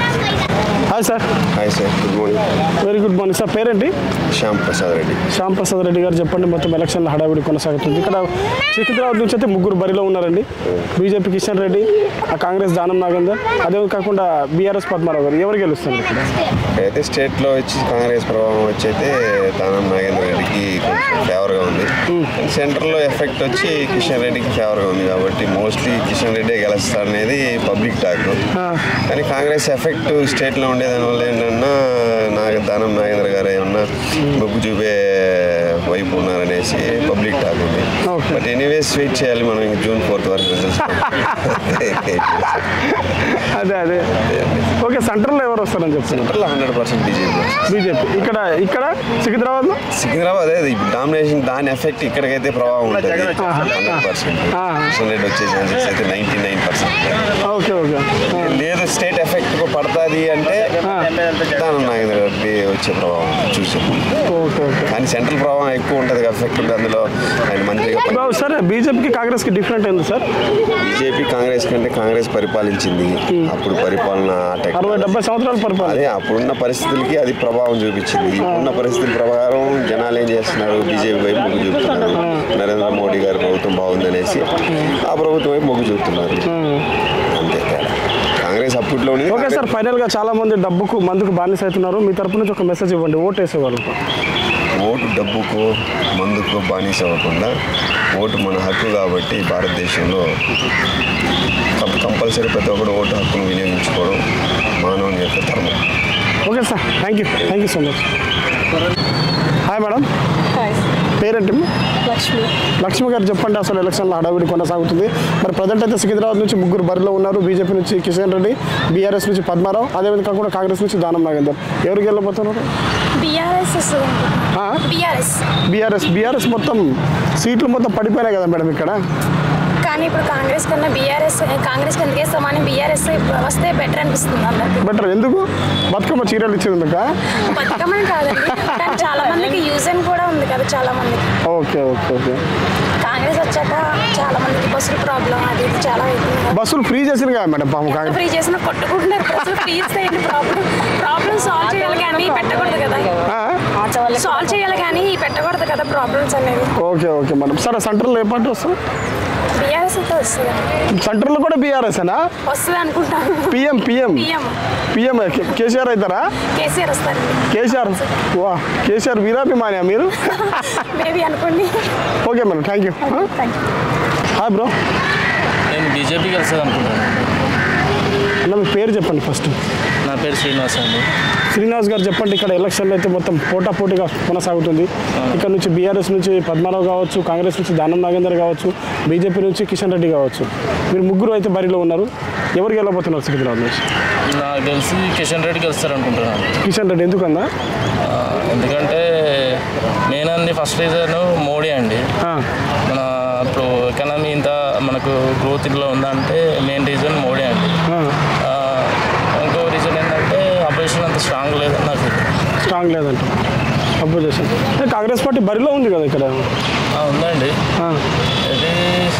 hi sir hi sir good morning very good morning sir పేరేంటి శ్యామ్ ప్రసాద్ రెడ్డి శ్యామ్ ప్రసాద్ రెడ్డి గారు చెప్పండి మొత్తం ఎలక్షన్ల హడావిడి కొనసాగుతుంది ఇక్కడ సికింద్రాబాద్ నుంచి అయితే ముగ్గురు బరిలో ఉన్నారండి బీజేపీ కిషన్ రెడ్డి ఆ కాంగ్రెస్ దానం నాగేందర్ అదే కాకుండా బీఆర్ఎస్ పద్మారావు గారు ఎవరు గెలుస్తారు ఇక్కడ అయితే స్టేట్లో వచ్చి కాంగ్రెస్ ప్రభావం వచ్చి అయితే దానం నాగేంద్ర రెడ్డికి కొంచెం ఫేవర్గా ఉంది సెంటర్లో ఎఫెక్ట్ వచ్చి కిషన్ రెడ్డికి ఫేవర్గా ఉంది కాబట్టి మోస్ట్లీ కిషన్ రెడ్డి గెలుస్తారనేది పబ్లిక్ టాక్ కానీ కాంగ్రెస్ ఎఫెక్ట్ స్టేట్లో ఉండేదానివల్ల ఏంటన్నా నాకు దానం నాగేంద్ర గారు ఏమన్నా మొగ్గు చూపే వైపు ఉన్నారనేసి పబ్లిక్ టాక్ ఉంది Okay. బట్ ఎనీవేస్ వెయిట్ చేయాలి మనం ఇంక జూన్ ఫోర్త్ వరకు రిజల్ట్స్ అదే అదే ఓకే సెంట్రల్లో ఎవరు వస్తారని చెప్తున్నారు సెంటర్లో హండ్రెడ్ పర్సెంట్ బీజేపీ బీజేపీ ఇక్కడ ఇక్కడ సికింద్రాబాద్లో సికింద్రాబాద్ అదే డామినేషన్ దాని ఎఫెక్ట్ ఇక్కడికైతే ప్రభావం ఉంటుంది హండ్రెడ్ పర్సెంట్ కిషన్ రెడ్డి వచ్చే ఛాన్సెస్ అయితే ninety nine percent okay okay లేదు స్టేట్ ఎఫెక్ట్ పడుతుంది అంటే దాని నాగేంద్ర రెడ్డి వచ్చే ప్రభావం చూసాం ఓకే ఓకే కానీ సెంట్రల్ ప్రభావం ఎక్కువ ఉంటుంది ఎఫెక్ట్ ఉంటుంది అందులో ఆయన మంత్రిగా పని- బాబు సరే బీజేపీకి కాంగ్రెస్కి డిఫరెంట్ ఏంది సార్ బీజేపీ కాంగ్రెస్ కంటే కాంగ్రెస్ పరిపాలించింది అప్పుడు పరిపాలన టెక్ అరవై డెబ్బై సంవత్సరాల పరిపాలన అదే అప్పుడున్న పరిస్థితులకి అది ప్రభావం చూపించింది ఇప్పుడున్న పరిస్థితుల ప్రకారం జనాలు ఏం చేస్తున్నారు బీజేపీ వైపు మొగ్గు చూపుతున్నారు నరేంద్ర మోడీ గారి ప్రభుత్వం బాగుందనేసి ఆ ప్రభుత్వం వైపు మొగ్గు చూపుతున్నారు అంతే తేడా కాంగ్రెస్ అప్పట్లో ఉండేది ఓకే సార్ ఫైనల్గా చాలా మంది డబ్బుకు మందుకు బానిస అవుతున్నారు మీ తరపు నుంచి ఒక మెసేజ్ ఇవ్వండి ఓటు వేసే వాళ్ళకు ఓటు డబ్బుకు మందుకు బానిస అవ్వకుండా ఓటు మన హక్కు కాబట్టి భారతదేశంలో కం- కంపల్సరీ ప్రతి ఒక్కరు ఓటు హక్కును వినియోగించుకోవడం మానవుని యొక్క ధర్మం okay sir thank you thank you so much hi madam పేరేంటి లక్ష్మి లక్ష్మి గారు చెప్పండి అసలు ఎలక్షన్లో హడావిడి కొనసాగుతుంది మరి ప్రజెంట్ అయితే సికింద్రాబాద్ నుంచి ముగ్గురు బరిలో ఉన్నారు బీజేపీ నుంచి కిషన్ రెడ్డి బీఆర్ఎస్ నుంచి పద్మారావు అదేవిధంగా కాకుండా కాంగ్రెస్ నుంచి దానం నాగేందర్ ఎవరికి వెళ్ళబోతున్నారు బీఆర్ఎస్ వస్తుంది బీఆర్ఎస్ బీఆర్ఎస్ బీఆర్ఎస్ మొత్తం సీట్లు మొత్తం పడిపోయినాయి కదా మేడం ఇక్కడ కానీ ఇప్పుడు కాంగ్రెస్ కన్నా బీఆర్ఎస్ కాంగ్రెస్ ఎందుకు వేస్తామని బీఆర్ఎస్ వస్తే బెటర్ అనిపిస్తుంది అందరికి బెటర్ ఎందుకు బతుకమ్మ చీరలు ఇచ్చేందుక బతుకమని కాదండి కానీ చాలా మందికి యూజ్ అని కూడా ఉంది కదా చాలా మందికి ఓకే ఓకే ఓకే కాంగ్రెస్ వచ్చాక చాలా మందికి బస్సుల ప్రాబ్లం అది ఇది చాలా అవుతుంది కదా. బస్సులు ఫ్రీ చేసింది కదా మేడం పాపం కాంగ్రెస్ ఫ్రీ చేసిన కొట్టుకుంటున్నారు బస్సులు ఫ్రీ ఇస్తే ఏంటి ప్రాబ్లం ప్రాబ్లం సాల్వ్ చేయాలి కానీ పెట్టకూడదు కదా సాల్వ్ చేయాలి కానీ పెట్టకూడదు కదా ప్రాబ్లమ్స్ అనేవి ఓకే ఓకే మేడం సరే సెంటర్లో ఏ పార్టీ వస్తుంది బీఆర్ఎస్ అయితే వస్తుంది సెంటర్లో కూడా బీఆర్ఎస్నా వస్తుంది అనుకుంటాను PM PM PM PM KCR అవుతారా కేసీఆర్ వస్తారండి కేసీఆర్ వా కేసీఆర్ వీరాభిమానియా మీరు మేబీ అనుకోండి okay madam thank you thank you hi bro నేను బీజేపీకి వెళ్తుంది అనుకుంటాను అన్న మీ పేరు చెప్పండి ఫస్ట్ నా పేరు శ్రీనివాస్ అండి శ్రీనివాస్ గారు చెప్పండి ఇక్కడ ఎలక్షన్లో అయితే మొత్తం పోటాపోటీగా కొనసాగుతుంది ఇక్కడ నుంచి బీఆర్ఎస్ నుంచి పద్మారావు కావచ్చు కాంగ్రెస్ నుంచి దానం నాగేందర్ కావచ్చు బీజేపీ నుంచి కిషన్ రెడ్డి కావచ్చు మీరు ముగ్గురు అయితే బరిలో ఉన్నారు ఎవరికి వెళ్ళబోతున్నారు సికింద్రాబాద్ నుంచి నాకు తెలిసి కిషన్ రెడ్డికి వెళ్తారు అనుకుంటున్నాను కిషన్ రెడ్డి ఎందుకన్నా ఆ, ఎందుకంటే నేనంది ఫస్ట్ రీజన్ మోడీ అండి ఆ, మన ఇప్పుడు ఎకనామీ ఇంత మనకు గ్రోత్ ఇంట్లో ఉందంటే మెయిన్ రీజన్ మోడీ అండి ఆ, ఆ, ఇంకో రీజన్ ఏంటంటే అపోజిషన్ అంత స్ట్రాంగ్ లేదని నాకు స్ట్రాంగ్ లేదంట అపోజిషన్ అంటే కాంగ్రెస్ పార్టీ బరిలో ఉంది కదా ఇక్కడ ఆ, ఉందండి ఆ, ఇది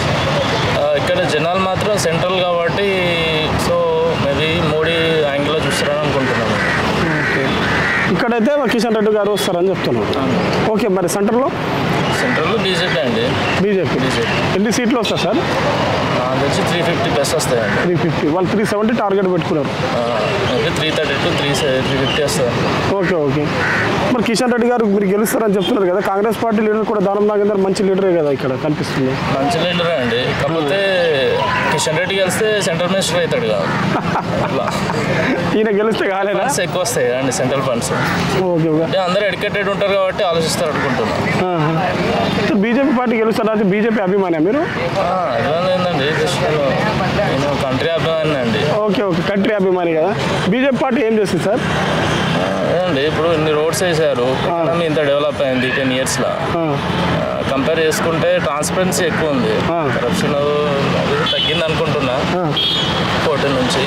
ఆ, ఇక్కడ జనాలు మాత్రం సెంట్రల్ కాబట్టి సో మేబీ మోడీ యాంగిల్లో చూస్తారని అనుకుంటున్నాను ఓకే ఇక్కడైతే కిషన్ రెడ్డి గారు వస్తారని చెప్తున్నారు ఓకే మరి సెంటర్లో సెంట్రల్ బీజేపీ అండి బీజేపీ బీజేపీ ఎన్ని సీట్లు వస్తాయి సార్ నాకు తెలిసి త్రీ ఫిఫ్టీ ప్లస్ వస్తాయండి త్రీ ఫిఫ్టీ వాళ్ళు త్రీ సెవెంటీ టార్గెట్ పెట్టుకున్నారు maybe three thirty to three three fifty వస్తుంది ఓకే ఓకే మరి కిషన్ రెడ్డి గారు మీరు గెలుస్తారని చెప్తున్నారు కదా కాంగ్రెస్ పార్టీ లీడర్ కూడా దానం నాగేందర్ మంచి లీడరే కదా ఇక్కడ కనిపిస్తుంది మంచి లీడరే అండి కాకపోతే కిషన్ రెడ్డి గెలిస్తే సెంట్రల్ మినిస్టర్ అవుతాడు కాదు అట్లా ఈయన గెలిస్తే కాలేదా ఫండ్స్ ఎక్కువ వస్తాయి అండి సెంట్రల్ ఫండ్స్ ఓకే ఓకే అంటే అందరూ ఎడ్యుకేటెడ్ ఉంటారు కాబట్టి ఆలోచిస్తారు అనుకుంటున్నాను బీజేపీ పార్టీ గెలుస్తారా అది బీజేపీ అభిమానే మీరు అడ్వాన్స్ ఏందండి జస్ట్ నేను కంట్రీ అభిమాని అండి ఓకే ఓకే కంట్రీ అభిమాని కదా బీజేపీ పార్టీ ఏం చేస్తుంది సార్ అదేండి ఇప్పుడు ఇన్ని రోడ్స్ వేసారు ఎకానమీ ఇంత డెవలప్ అయింది టెన్ ఇయర్స్లో కంపేర్ చేసుకుంటే ట్రాన్స్పరెన్సీ ఎక్కువ ఉంది కరప్షన్ తగ్గింది అనుకుంటున్నా ఫోర్టీన్ నుంచి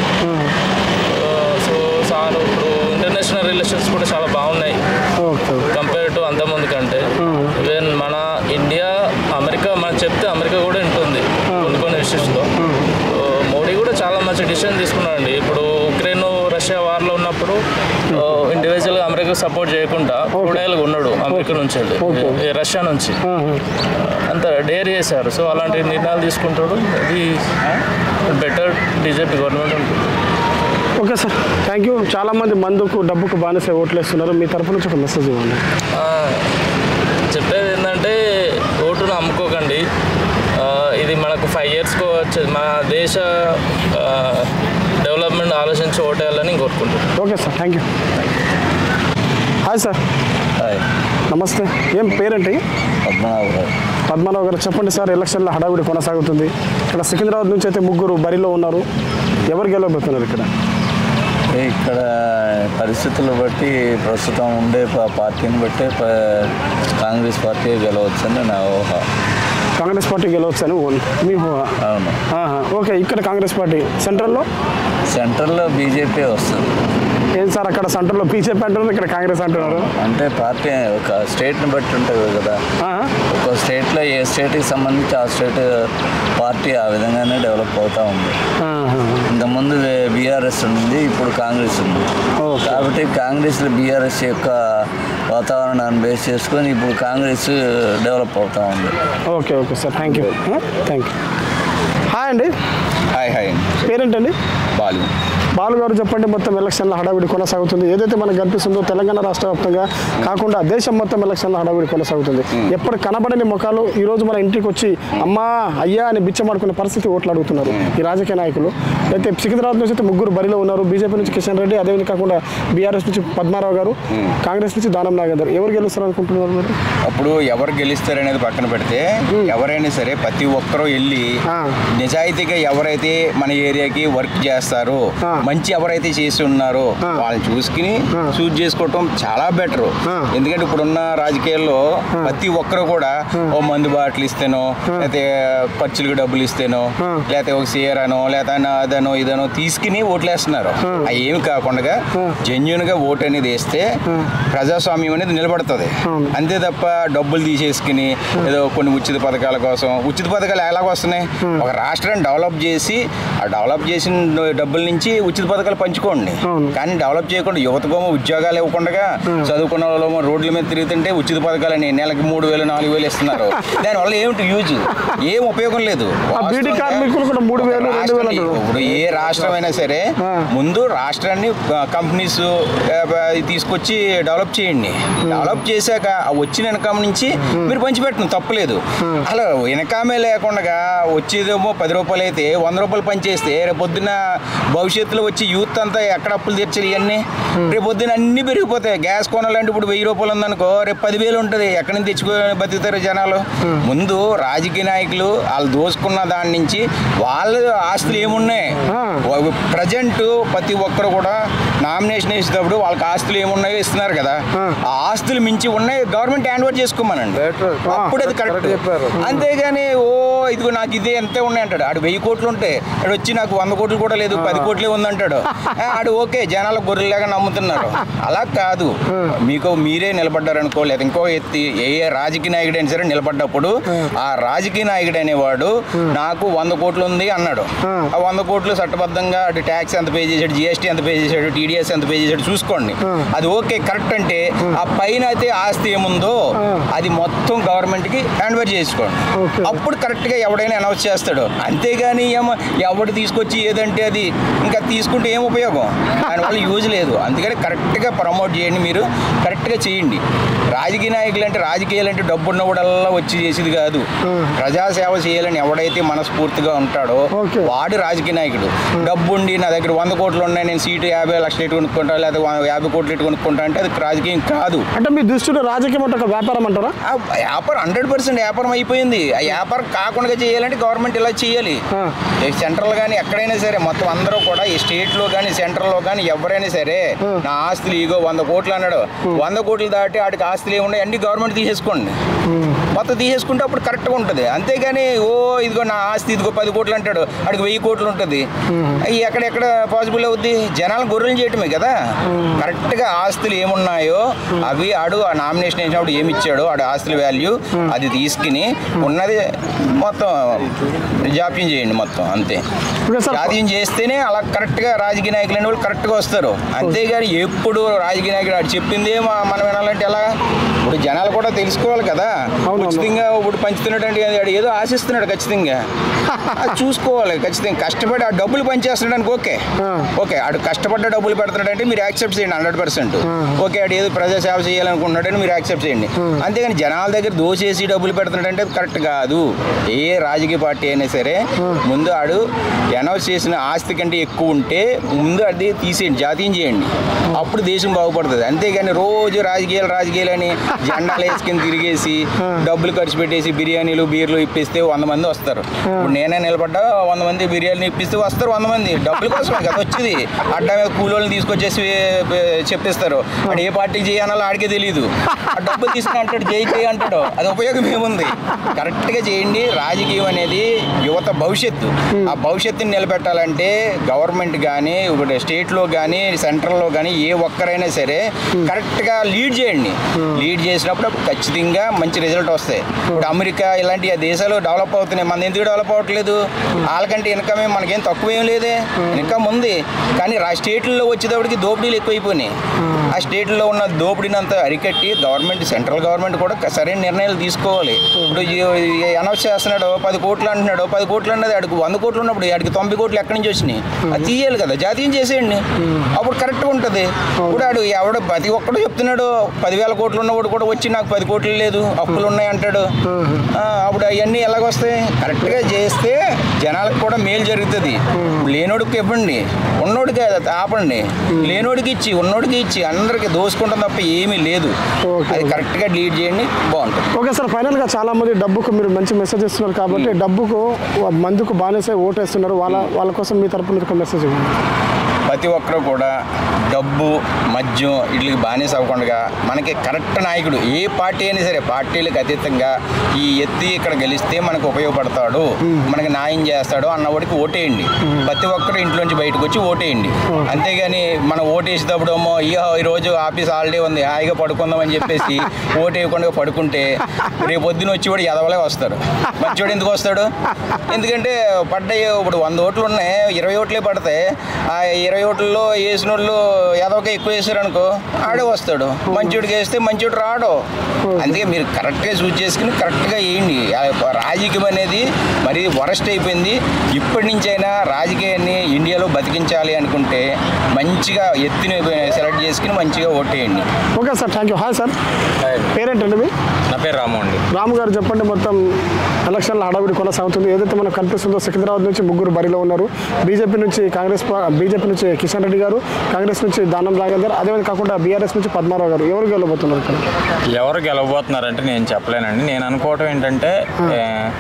సో చాలా ఇప్పుడు ఇంటర్నేషనల్ రిలేషన్స్ కూడా చాలా బాగున్నాయి ఓకే కంపేర్ టు అంతకుముందు కంటే ఈవెన్ మన ఇండియా అమెరికా మనం చెప్తే అమెరికా కూడా ఉంటుంది కొన్ని కొన్ని ఇష్యూస్లో మోడీ కూడా చాలా మంచి డిసిషన్ తీసుకున్నాడండి ఇప్పుడు ఉక్రెయిన్ రష్యా వార్లో ఉన్నప్పుడు ఇండివిజువల్గా అమెరికా సపోర్ట్ చేయకుండా క్రూడాయిల్గా ఉన్నాడు అమెరికా నుంచి వెళ్ళి ఈ రష్యా నుంచి అంత డేర్ చేశారు సో అలాంటి నిర్ణయాలు తీసుకుంటాడు ఇది బెటర్ బీజేపీ గవర్నమెంట్ ఉంటుంది ఓకే సార్ థ్యాంక్ యూ చాలామంది మందుకు డబ్బుకు బానిసే ఓట్లేస్తున్నారు మీ తరపు నుంచి ఒక మెసేజ్ ఇవ్వండి ఆ, చెప్పేది ఏంటంటే ఓటును అమ్ముకోకండి ఆ, ఇది మనకు ఫైవ్ ఇయర్స్కి వచ్చే మన దేశ డెవలప్మెంట్ ఆలోచించి ఓటేయాలని కోరుకుంటున్నాను okay sir thank you hi sir నమస్తే ఏం పేరేంటి పద్మనాభరావు పద్మనాభ గారు చెప్పండి సార్ ఎలక్షన్లో హడావిడి కొనసాగుతుంది ఇక్కడ సికింద్రాబాద్ నుంచి అయితే ముగ్గురు బరిలో ఉన్నారు ఎవరు గెలవబోతున్నారు ఇక్కడ ఇక్కడ పరిస్థితులు బట్టి ప్రస్తుతం ఉండే ప- పార్టీని బట్టే ప- కాంగ్రెస్ పార్టీ గెలవచ్చని నా ఊహ కాంగ్రెస్ పార్టీ గెలవచ్చని ఓ- మీ ఊహ అవును ఆహా, ఓకే ఇక్కడ కాంగ్రెస్ పార్టీ సెంట్రల్లో సెంట్రల్లో బీజేపీ వస్తుంది ఏం సార్ అక్కడ సెంట్రల్లో బీజేపీ అంటున్నారు ఇక్కడ కాంగ్రెస్ అంటున్నారు అంటే పార్టీ ఒక స్టేట్ని బట్టి ఉంటుంది కదా ఆహా, ఒక స్టేట్లో ఏ స్టేట్కి సంబంధించి ఆ స్టేట్ పార్టీ ఆ విధంగానే డెవలప్ అవుతూ ఉంది ఆహా. ఇంతకుముందు బీఆర్ఎస్ ఉంది ఇప్పుడు కాంగ్రెస్ ఉంది ఓకే. కాబట్టి కాంగ్రెస్లో బీఆర్ఎస్ యొక్క వాతావరణాన్ని బేస్ చేసుకొని ఇప్పుడు కాంగ్రెస్ డెవలప్ అవుతూ ఉంది okay okay sir thank you thank you hi అండి హాయ్ హాయ్ పేరేంటండి బాలు బాలు గారు చెప్పండి మొత్తం ఎలక్షన్ల హడావిడి కొనసాగుతుంది ఏదైతే మనకు కనిపిస్తుందో తెలంగాణ రాష్ట్ర వ్యాప్తంగా కాకుండా దేశం మొత్తం ఎలక్షన్ల హడావిడి కొనసాగుతుంది ఎప్పుడు కనబడని ముఖాలు ఈ రోజు మన ఇంటికి వచ్చి అమ్మా అయ్యా అని బిచ్చమాడుకునే పరిస్థితి ఓట్లు అడుగుతున్నారు ఈ రాజకీయ నాయకులు అయితే సికింద్రాబాద్ నుంచి అయితే ముగ్గురు బరిలో ఉన్నారు బీజేపీ నుంచి కిషన్ రెడ్డి అదేవిధంగా కాకుండా బీఆర్ఎస్ నుంచి పద్మారావు గారు కాంగ్రెస్ నుంచి దానం నాగేందర్ ఎవరు గెలుస్తారు అనుకుంటున్నారు మీరు అప్పుడు ఎవరు గెలుస్తారనేది పక్కన పెడితే ఎవరైనా సరే ప్రతి ఒక్కరూ వెళ్ళి ఆ. నిజాయితీగా ఎవరైతే మన ఏరియాకి వర్క్ చేస్తారో ఆ. మంచి ఎవరైతే చేసి ఉన్నారో ఆ. వాళ్ళని చూసుకుని ఆ. చూస్ చేసుకోవటం చాలా బెటర్ ఆ. ఎందుకంటే ఇప్పుడున్న రాజకీయాల్లో ప్రతి ఒక్కరు కూడా ఓ మందు బాటిల్ ఇస్తేనో లేకపోతే ఖర్చులకు డబ్బులు ఇస్తేనో ఆ. లేకపోతే ఒక సీఆర్ అనో లేకపోతే అదనో ఇదనో తీసుకుని ఓట్లేస్తున్నారు అవి ఏమి కాకుండా జెన్యున్ గా ఓటు అనేది వేస్తే ప్రజాస్వామ్యం అనేది నిలబడుతుంది అవును. అంతే తప్ప డబ్బులు తీసేసుకుని ఏదో కొన్ని ఉచిత పథకాల కోసం ఉచిత పథకాలు ఎలాగ వస్తున్నాయి ఒక రాష్ట్రాన్ని డెవలప్ చేసి ఆ డెవలప్ చేసిన డబ్బుల నుంచి ఉచిత పథకాలు పంచుకోండి అవును. కానీ డెవలప్ చేయకుండా యువతకోమో ఉద్యోగాలు ఇవ్వకుండా చదువుకున్న వాళ్ళేమో రోడ్ల మీద తిరుగుతుంటే ఉచిత పథకాలని నెలకి మూడు వేలు నాలుగు వేలు ఇస్తున్నారు దానివల్ల ఏమిటి యూజ్ ఏం ఉపయోగం లేదు ఆ బీడీ వాస్తవంగా కార్మికులు కూడా మూడు వేలు, ఒక రెండు వేలు రాష్ట్రాన్ని- అంటారు. ఇప్పుడు ఏ రాష్ట్రం అయినా సరే ఆ. ముందు రాష్ట్రాన్ని కంపెనీస్ తీసుకొచ్చి డెవలప్ చేయండి డెవలప్ చేశాక ఆ వచ్చిన ఇన్కమ్ నుంచి మీరు పంచిపెట్టండి తప్పలేదు అలా ఇన్కమే లేకుండా వచ్చేదేమో పది రూపాయలు అయితే వంద రూపాయలు పనిచేస్తే రేపు పొద్దున్న భవిష్యత్తులో వచ్చి యూత్ అంతా ఎక్కడ అప్పులు తీర్చాలి ఇవన్నీ రేపు పొద్దున్న అన్ని పెరిగిపోతాయి గ్యాస్ కొనాలంటే ఇప్పుడు వెయ్యి రూపాయలు ఉందనుకో రేపు పదివేలు ఉంటుంది ఎక్కడి నుంచి తెచ్చుకొని బతుకుతారు జనాలు ముందు రాజకీయ నాయకులు వాళ్ళు దోసుకున్న దాని నుంచి వాళ్ళ ఆస్తులు ఏమున్నాయి ప్రజెంట్ ప్రతి ఒక్కరు కూడా నామినేషన్ వేసేటప్పుడు వాళ్ళకి ఆస్తులు ఏమున్నాయో ఇస్తున్నారు కదా ఆ ఆస్తులు మించి ఉన్నాయి గవర్నమెంట్ హ్యాండ్ ఓవర్ చేసుకోమనండి అప్పుడు అది కరెక్ట్ చెప్పారు. అంతేగాని ఓ ఇదిగో నాకు ఇదే ఎంతే ఉన్నాయి అంటాడు ఆడు వెయ్యి కోట్లు ఉంటే ఆడు వచ్చి నాకు వంద కోట్లు కూడా లేదు పది కోట్లే ఉందంటే అంటాడు ఆ, ఆడు ఓకే జనాలు గొర్రెలాగా నమ్ముతున్నారు అలా కాదు మీకు మీరే నిలబడ్డారనుకో లేదా ఇంకో ఎత్తి ఏ ఏ రాజకీయ నాయకుడు అయినా సరే నిలబడ్డప్పుడు ఆ రాజకీయ నాయకుడు అనేవాడు నాకు వంద కోట్లు ఉంది అన్నాడు ఆ వంద కోట్లు చట్టబద్ధంగా అటు ట్యాక్స్ ఎంత పే చేశాడు జిఎస్టీ ఎంత పే చేశాడు టీడీఎస్ ఎంత పే చేశాడు చూసుకోండి అది ఓకే కరెక్ట్ అంటే ఆ పైన అయితే ఆస్తి ఏముందో అది మొత్తం గవర్నమెంట్ కి హ్యాండ్ ఓవర్ చేసుకోండి అప్పుడు కరెక్ట్ గా ఎవడైనా అనౌన్స్ చేస్తాడు అంతేగాని ఏమో ఎవడు తీసుకొచ్చి ఏదంటే అది ఇంకా తీసుకుంటే ఏం ఉపయోగం దానివల్ల యూజ్ లేదు అందుకని కరెక్ట్ గా ప్రమోట్ చేయండి మీరు కరెక్ట్ గా చేయండి రాజకీయ నాయకులు అంటే రాజకీయాలు అంటే డబ్బు ఉన్నవాడల్లా వచ్చి చేసేది కాదు ప్రజాసేవ చేయాలని ఎవడైతే మనస్ఫూర్తిగా ఉంటాడో వాడు రాజకీయ నాయకుడు డబ్బు ఉండి నా దగ్గర వంద కోట్లు ఉన్నాయి నేను సీటు యాభై లక్షలు ఎటు కొనుక్కుంటా లేదా వ- యాభై కోట్లు ఎటు కొనుక్కుంటా అంటే అది రాజకీయం కాదు అంటే మీ దృష్టిలో రాజకీయం అంటే ఒక వ్యాపారం అంటారా ఆ వ్యాపారం హండ్రెడ్ పర్సెంట్ వ్యాపారం అయిపోయింది ఆ వ్యాపారం కాకుండా చేయాలంటే గవర్నమెంట్ ఇలా చేయాలి సెంట్రల్ కానీ ఎక్కడైనా సరే మొత్తం అందరూ కూడా ఈ స్టేట్ లో కానీ సెంట్రల్ లో కానీ ఎవరైనా సరే నా ఆస్తులు ఇగో వంద కోట్లు అన్నాడు వంద కోట్లు దాటి ఆడికి ఆస్తులు ఏమున్నాయి అన్ని గవర్నమెంట్ తీసేసుకోండి మొత్తం తీసేసుకుంటే అప్పుడు కరెక్ట్గా ఉంటుంది అంతేగాని ఓ ఇదిగో నా ఆస్తి ఇదిగో పది కోట్లు అంటాడు ఆడికి వెయ్యి కోట్లు ఉంటుంది అవి ఎక్కడెక్కడ పాసిబుల్ అవుద్ది జనాలు గొర్రెలు చేయటమే కదా కరెక్ట్గా ఆస్తులు ఏమున్నాయో అవి ఆడు ఆ నామినేషన్ వేసినప్పుడు ఏమి ఇచ్చాడో ఆడు ఆస్తుల వాల్యూ అది తీసుకుని ఉన్నది మొత్తం జాప్యం చేయండి మొత్తం అంతే జాతీయం చేస్తేనే అలా కరెక్ట్గా రాజకీయ నాయకులు అనే వాళ్ళు కరెక్ట్గా వస్తారు అంతేగాని ఎప్పుడు రాజకీయ నాయకుడు ఆడు చెప్పిందే మా- మనం వినాలంటే ఎలా ఇప్పుడు జనాలు కూడా తెలుసుకోవాలి కదా ఉచితంగా ఇప్పుడు పంచుతున్నాడు అంటే ఆడు ఏదో ఆశిస్తున్నాడు ఖచ్చితంగా అది చూసుకోవాలి ఖచ్చితంగా కష్టపడి ఆ డబ్బులు పనిచేస్తున్నాడు అనుకో ఓకే ఓకే ఆడు కష్టపడ్డ డబ్బులు పెడుతున్నాడంటే మీరు యాక్సెప్ట్ చేయండి హండ్రెడ్ పర్సెంట్ ఓకే ఆడు ఏదో ప్రజా సేవ చేయాలనుకుంటున్నాడని మీరు యాక్సెప్ట్ చేయండి అంతేగాని జనాల దగ్గర దోచేసి డబ్బులు పెడుతున్నాడంటే అది కరెక్ట్ కాదు ఏ రాజకీయ పార్టీ అయినా సరే ముందు ఆడు అనౌన్స్ చేసిన ఆస్తి కంటే ఎక్కువ ఉంటే ముందు అది తీసేయండి జాతీయం చేయండి అప్పుడు దేశం బాగుపడుతుంది అంతేగాని రోజు రాజకీయాలు రాజకీయాలు అని జెండాలు వేసుకుని తిరిగేసి డబ్బులు ఖర్చు పెట్టేసి బిర్యానీలు బీర్లు ఇప్పిస్తే వంద మంది వస్తారు ఇప్పుడు నేనే నిలబడ్డా వంద మంది బిర్యానీ ఇప్పిస్తే వస్తారు వంద మంది డబ్బుల కోసమే కదా వచ్చేది అడ్డ మీద కూలోళ్ళని తీసుకొచ్చేసి ఏ, చెప్పిస్తారు వాడు ఏ పార్టీకి చేయాలో ఆడికే తెలియదు ఆ డబ్బులు తీసుకుని అంటాడు జై జై అంటాడు అది ఉపయోగం ఏముంది కరెక్ట్గా చేయండి రాజకీయం అనేది యువత భవిష్యత్తు ఆ భవిష్యత్తుని నిలబెట్టాలంటే గవర్నమెంట్ కానీ ఇప్పుడు స్టేట్లో కానీ సెంట్రల్లో కానీ ఏ ఒక్కరైనా సరే కరెక్ట్గా లీడ్ చేయండి లీడ్ చేసినప్పుడు అప్పుడు ఖచ్చితంగా మంచి రిజల్ట్ వస్తాయి ఇప్పుడు అమెరికా ఇలాంటి ఆ దేశాలు డెవలప్ అవుతున్నాయి మన ఎందుకు డెవలప్ అవ్వట్లేదు వాళ్ళకంటే ఇన్కమ్ ఏం మనకేం తక్కువ ఏం లేదే ఇన్కమ్ ఉంది కానీ రా స్టేట్లలో వచ్చేటప్పటికి దోపిడీలు ఎక్కువైపోయినాయి ఆ స్టేట్లో ఉన్న దోపిడీని అంతా అరికట్టి గవర్నమెంట్ సెంట్రల్ గవర్నమెంట్ కూడా క- సరైన నిర్ణయాలు తీసుకోవాలి ఇప్పుడు అనౌన్స్ చేస్తున్నాడు పది కోట్లు అంటున్నాడు పది కోట్లు అన్నది ఆడికి వంద కోట్లు ఉన్నప్పుడు ఆడికి తొంభై కోట్లు ఎక్కడి నుంచి వచ్చినాయి అది తీయాలి కదా జాతీయం చేసేయండి అప్పుడు కరెక్ట్గా ఉంటుంది ఇప్పుడు ఆడు ఎవడు ప్రతి ఒక్కడు చెప్తున్నాడు పదివేల కోట్లు ఉన్నవాడు కూడా వచ్చి నాకు పది కోట్లు లేదు అప్పులు ఉన్నాయి అంటాడు ఆ, అప్పుడు అవన్నీ ఎలాగొస్తాయి కరెక్ట్గా చేస్తే జనాలకు కూడా మేలు జరుగుతుంది లేనోడికి ఇవ్వండి ఉన్నోడికి అది ఆపండి లేనోడికి ఇచ్చి ఉన్నోడికి ఇచ్చి అందరికి దోసుకుంటాం తప్ప ఏమీ లేదు అది కరెక్ట్గా లీడ్ చేయండి బాగుంటుంది ఓకే సార్ ఫైనల్గా చాలా మంది డబ్బుకు మీరు మంచి మెసేజ్ ఇస్తున్నారు కాబట్టి డబ్బుకు మందుకు బానిసై ఓటేస్తున్నారు వాళ్ళ వాళ్ళ కోసం మీ తరపు నుంచి ఒక మెసేజ్ ఇవ్వండి ప్రతి ఒక్కరు కూడా డబ్బు మద్యం వీటికి బానిస అవ్వకుండా మనకి కరెక్ట్ నాయకుడు ఏ పార్టీ అయినా సరే పార్టీలకు అతీతంగా ఈ ఎత్తి ఇక్కడ గెలిస్తే మనకు ఉపయోగపడతాడు మనకి న్యాయం చేస్తాడు అన్నవాడికి ఓటేయండి ప్రతి ఒక్కరు ఇంట్లోంచి బయటకు వచ్చి ఓటేయండి అంతేగాని మనం ఓటేసేటప్పుడు ఏమో ఇయో ఈ రోజు ఆఫీస్ హాలిడే ఉంది హాయిగా పడుకుందాం అని చెప్పేసి ఓటు వేయకుండా పడుకుంటే రేపు పొద్దున వచ్చి కూడా ఎదవలే వస్తారు మంచివాడు ఎందుకు వస్తాడు ఎందుకంటే పడ్డాయి ఇప్పుడు వంద ఓట్లు ఉన్నాయి ఇరవై ఓట్లే పడతాయి ఆ ఇరవై ఓట్లలో వేసిన వాళ్ళు ఎదవక ఎక్కువ వేసారు అనుకో ఆడే వస్తాడు మంచివాడికి వేస్తే మంచివాడు రాడు అందుకే మీరు కరెక్ట్గా చూస్ చేసుకుని కరెక్ట్గా వేయండి ఆ రాజకీయం అనేది మరి వరస్ట్ అయిపోయింది ఇప్పటి నుంచైనా రాజకీయాన్ని ఇండియాలో బతికించాలి అనుకుంటే మంచిగా ఎత్తిని సెలెక్ట్ చేసుకుని మంచిగా ఓటేయండి okay sir thank you hi sir పేరేంటండి మీ నా పేరు రాము అండి రాము గారు చెప్పండి మొత్తం ఎలక్షన్ల హడావిడి కొనసాగుతుంది ఏదైతే మనకు కనిపిస్తుందో సికింద్రాబాద్ నుంచి ముగ్గురు బరిలో ఉన్నారు బీజేపీ నుంచి కాంగ్రెస్ పా- బీజేపీ నుంచి కిషన్ రెడ్డి గారు కాంగ్రెస్ నుంచి దానం రాజేందర్ అదేవిధంగా కాకుండా బీఆర్ఎస్ నుంచి పద్మారావు గారు ఎవరు గెలవబోతున్నారు ఇక్కడ ఎవరు గెలవబోతున్నారంటే నేను చెప్పలేనండి నేను అనుకోవటం ఏంటంటే ఏ,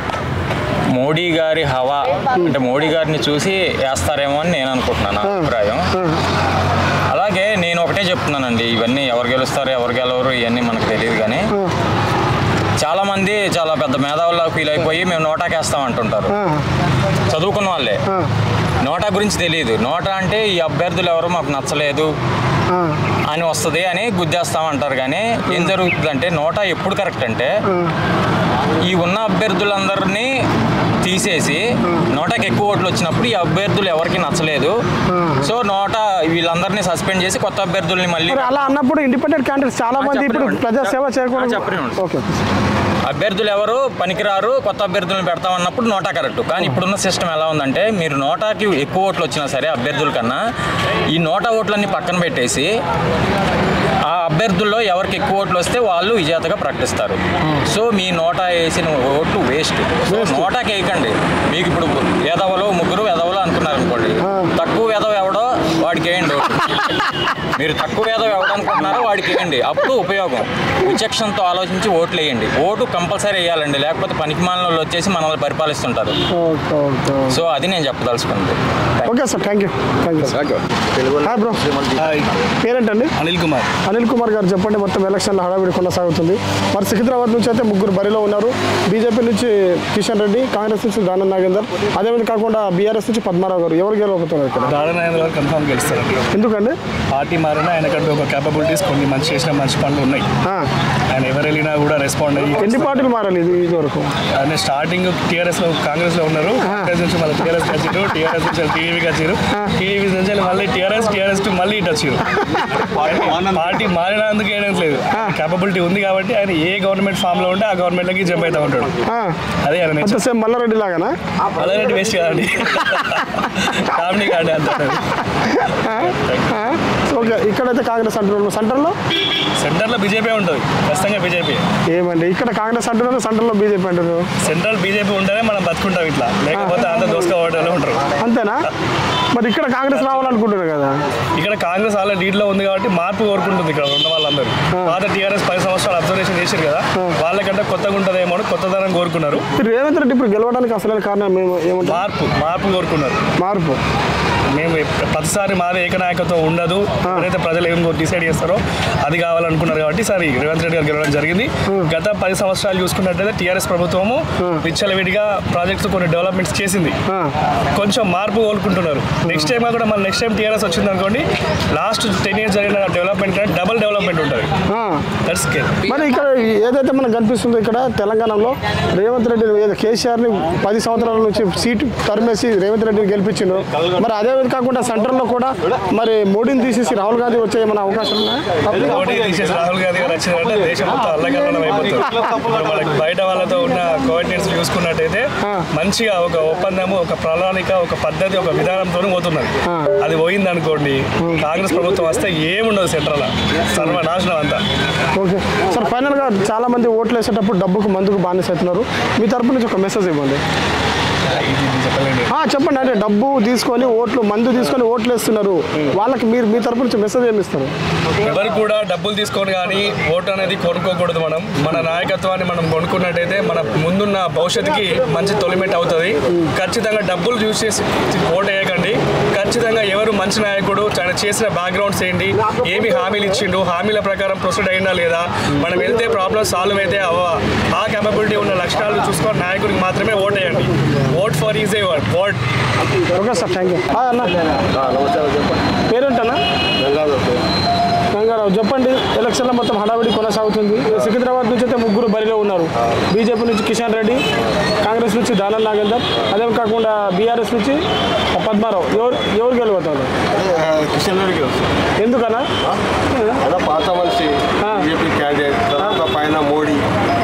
మోడీ గారి హవా అంటే మోడీ గారిని చూసి వేస్తారేమో అని నేను అనుకుంటున్నాను నా అభిప్రాయం అలాగే నేను ఒకటే చెప్తున్నానండి ఇవన్నీ ఎవరు గెలుస్తారు ఎవరు గెలవరు ఇవన్నీ మనకు తెలియదు కానీ చాలా మంది చాలా పెద్ద మేధావుల్లా ఫీల్ అయిపోయి మేము నోటాకేస్తాం అంటుంటారు చదువుకున్న వాళ్ళే నోటా గురించి తెలియదు నోటా అంటే ఈ అభ్యర్థులు ఎవరు మాకు నచ్చలేదు అని వస్తుంది అని గుద్దేస్తామంటారు కానీ ఏం జరుగుతుందంటే నోటా ఎప్పుడు కరెక్ట్ అంటే ఈ ఉన్న అభ్యర్థులందరినీ తీసేసి నోటాకి ఎక్కువ ఓట్లు వచ్చినప్పుడు ఈ అభ్యర్థులు ఎవరికి నచ్చలేదు సో నోటా వీళ్ళందరినీ సస్పెండ్ చేసి కొత్త అభ్యర్థుల్ని మళ్ళీ మరి అలా అన్నప్పుడు ఇండిపెండెంట్ క్యాండిడేట్స్ చాలా మంది ఇప్పుడు ప్రజాసేవ చేయకూడదు ఓకే అభ్యర్థులు ఎవరు పనికిరారు కొత్త అభ్యర్థులను పెడతామన్నప్పుడు నోటా కరెక్ట్ కానీ ఇప్పుడున్న సిస్టమ్ ఎలా ఉందంటే మీరు నోటాకి ఎక్కువ ఓట్లు వచ్చినా సరే అభ్యర్థుల కన్నా ఈ నోటా ఓట్లన్నీ పక్కన పెట్టేసి ఆ అభ్యర్థుల్లో ఎవరికి ఎక్కువ ఓట్లు వస్తే వాళ్ళు విజేతగా ప్రకటిస్తారు సో మీ నోటా వేసిన ఓట్లు వేస్ట్ సో నోటాకి వేయకండి మీకు ఇప్పుడు ఎదవలో ముగ్గురు ఎదవలో అనుకున్నారు అనుకోండి తక్కువ ఎదవ ఎవడో వాడికి వేయండి ఓటు. మీరు తక్కువ ఏదో ఎవడనుకుంటున్నారో వాడికి వేయండి అప్పుడు ఉపయోగం విచక్షణతో ఆలోచించి ఓట్లు వేయండి ఓటు కంపల్సరీ వేయాలండి లేకపోతే పనికిమాలిన వాళ్ళు వచ్చేసి మనల్ని పరిపాలిస్తుంటారు ఓకే ఓకే సో అది నేను చెప్పదలుచుకున్నది okay sir thank you thank you hi bro పేరేంటండి అనిల్ కుమార్ అనిల్ కుమార్ గారు చెప్పండి మొత్తం ఎలక్షన్ల హడావిడి కొనసాగుతుంది మరి సికింద్రాబాద్ నుంచి అయితే ముగ్గురు బరిలో ఉన్నారు బీజేపీ నుంచి కిషన్ రెడ్డి కాంగ్రెస్ నుంచి దానం నాగేందర్ అదేవిధంగా కాకుండా బీఆర్ఎస్ నుంచి పద్మారావు గారు ఎవరు గెలవబోతున్నారు ఇక్కడ దారుణాయన గారు కన్ఫామ్ గెలుస్తారండి ఎందుకండి పార్టీ మారినా ఆయనకంటూ ఒక క్యాపబిలిటీస్ కొన్ని మంచి చేసిన మంచి పనులు ఉన్నాయి ఆయన ఎవరు వెళ్ళినా కూడా రెస్పాండ్ అయ్యి ఎన్ని పార్టీలు మారాలి ఇది ఇది వరకు ఆయన స్టార్టింగ్ టీఆర్ఎస్ లో కాంగ్రెస్ లో ఉన్నారు కాంగ్రెస్ నుంచి మళ్ళీ టీఆర్ఎస్ వచ్చారు టీఆర్ఎస్ నుంచి టీడీపీకి వచ్చారు టీడీపీ నుంచి మళ్ళీ టీఆర్ఎస్ టీఆర్ఎస్ టు మళ్ళీ ఇటు వచ్చారు పార్టీ మారినందుకు ఏం లేదు క్యాపబిలిటీ ఉంది కాబట్టి ఆయన ఏ గవర్నమెంట్ ఫామ్ లో ఉంటే ఆ గవర్నమెంట్ లకి జంప్ అవుతా ఉంటాడు అదే ఆయన అంత సేమ్ మల్లారెడ్డి లాగానా అలాంటి వేస్ట్ కదండి కామెడీ కాదు అంత ఓకే ఇక్కడైతే కాంగ్రెస్ అంటున్నారు సెంటర్లో సెంటర్లో బీజేపీ ఉంటుంది ఖచ్చితంగా బీజేపీ ఏమండి ఇక్కడ కాంగ్రెస్ అంటున్నారు సెంటర్లో బీజేపీ అంటున్నారు సెంట్రల్ బీజేపీ ఉంటేనే మనం బతుకుంటాం ఇట్లా లేకపోతే అంత దోసుక ఓటర్లు ఉంటారు అంతేనా మరి ఇక్కడ కాంగ్రెస్ రావాలనుకుంటున్నారు కదా ఇక్కడ కాంగ్రెస్ ఆల్రెడీ లీడ్లో ఉంది కాబట్టి మార్పు కోరుకుంటుంది ఇక్కడ ఉన్న వాళ్ళందరూ పాత టీఆర్ఎస్ పది సంవత్సరాలు అబ్జర్వేషన్ చేశారు కదా వాళ్ళకంటే కొత్తగా ఉంటుందేమో అని కొత్తదనం కోరుకున్నారు ఇప్పుడు రేవంత్ రెడ్డి ఇప్పుడు గెలవడానికి అసలైన కారణం మేము ఏమంటారు మార్పు మార్పు కోరుకున్నారు మార్పు మేము ఎప్ప- ప్రతిసారి మాదే ఏకనాయకత్వం ఉండదు ఎవరైతే ప్రజలు ఏం డిసైడ్ చేస్తారో అది కావాలనుకున్నారు కాబట్టి సరే రేవంత్ రెడ్డి గారు గెలవడం జరిగింది గత పది సంవత్సరాలు చూసుకున్నట్లయితే టీఆర్ఎస్ ప్రభుత్వము విచ్చలవిడిగా ప్రాజెక్ట్స్ కొన్ని డెవలప్మెంట్స్ చేసింది కొంచెం మార్పు కోలుకుంటున్నారు నెక్స్ట్ టైం కూడా మన నెక్స్ట్ టైం టీఆర్ఎస్ వచ్చింది అనుకోండి లాస్ట్ టెన్ ఇయర్స్ జరిగిన డెవలప్మెంట్ కంటే డబుల్ డెవలప్మెంట్ ఉంటుంది దట్స్ మరి ఇక్కడ ఏదైతే మనకు కనిపిస్తుందో ఇక్కడ తెలంగాణలో రేవంత్ రెడ్డి ఏదో కేసీఆర్ని పది సంవత్సరాల నుంచి సీటు తరిమేసి రేవంత్ రెడ్డిని గెలిపించిండు మరి అదే విధంగా కాకుండా సెంటర్లో కూడా మరి మోడీని తీసేసి రాహుల్ గాంధీ వచ్చే ఏమైనా అవకాశం ఉన్నాయా మోడీ తీసేసి రాహుల్ గాంధీ గారు వచ్చిందంటే దేశం మొత్తం అల్లకల్లం అయిపోతుంది ఇప్పుడు మనకి బయట వాళ్ళతో ఉన్న కోఆర్డినేట్స్ చూసుకున్నట్టయితే మంచిగా ఒక ఒప్పందము ఒక ప్రణాళిక ఒక పద్ధతి ఒక విధానంతో పోతున్నది అది పోయింది అనుకోండి కాంగ్రెస్ ప్రభుత్వం వస్తే ఏముండదు సెంట్రల్ సర్వనాశనం అంతా ఓకే సార్ ఫైనల్గా చాలా మంది ఓట్లు వేసేటప్పుడు డబ్బుకు మందుకు బానిస అవుతున్నారు మీ తరపు నుంచి ఒక మెసేజ్ ఇవ్వండి ఆ, చెప్పండి అంటే డబ్బు తీసుకొని ఓట్లు మందు తీసుకొని ఓట్లు వేస్తున్నారు వాళ్ళకి మీరు మీ తరపు నుంచి మెసేజ్ ఏమి ఇస్తారు ఎవరు కూడా డబ్బులు తీసుకొని కానీ ఓటు అనేది కొనుక్కోకూడదు మనం మన నాయకత్వాన్ని మనం కొనుక్కున్నట్టయితే మన ముందున్న భవిష్యత్తుకి మంచి తొలిమెట్ అవుతుంది ఖచ్చితంగా డబ్బులు చూసి ఓటు వేయకండి ఖచ్చితంగా ఎవరు మంచి నాయకుడు తన చేసిన బ్యాక్గ్రౌండ్స్ ఏంటి ఏమి హామీలు ఇచ్చిండు హామీల ప్రకారం ప్రొసీడ్ అయినా లేదా మనం వెళ్తే ప్రాబ్లమ్ సాల్వ్ అయితే అవ్వ ఆ కేపబిలిటీ ఉన్న లక్షణాలు చూసుకొని నాయకుడికి మాత్రమే ఓట్ వేయండి vote for is a word vote okay sir thank you అన్న పేరేంటన్నా గంగారావు చెప్పండి ఎలక్షన్లో మొత్తం హడావిడి కొనసాగుతుంది సికింద్రాబాద్ నుంచి అయితే ముగ్గురు బరిలో ఉన్నారు బీజేపీ నుంచి కిషన్ రెడ్డి కాంగ్రెస్ నుంచి దానం నాగేందర్ అదే కాకుండా బీఆర్ఎస్ నుంచి పద్మారావు ఎవరు ఎవరు గెలుగుతారు కిషన్ రెడ్డికి ఎందుకన్నా అలా పాత మనిషి బీజేపీ క్యాండిడేట్ తర్వాత పైన మోడీ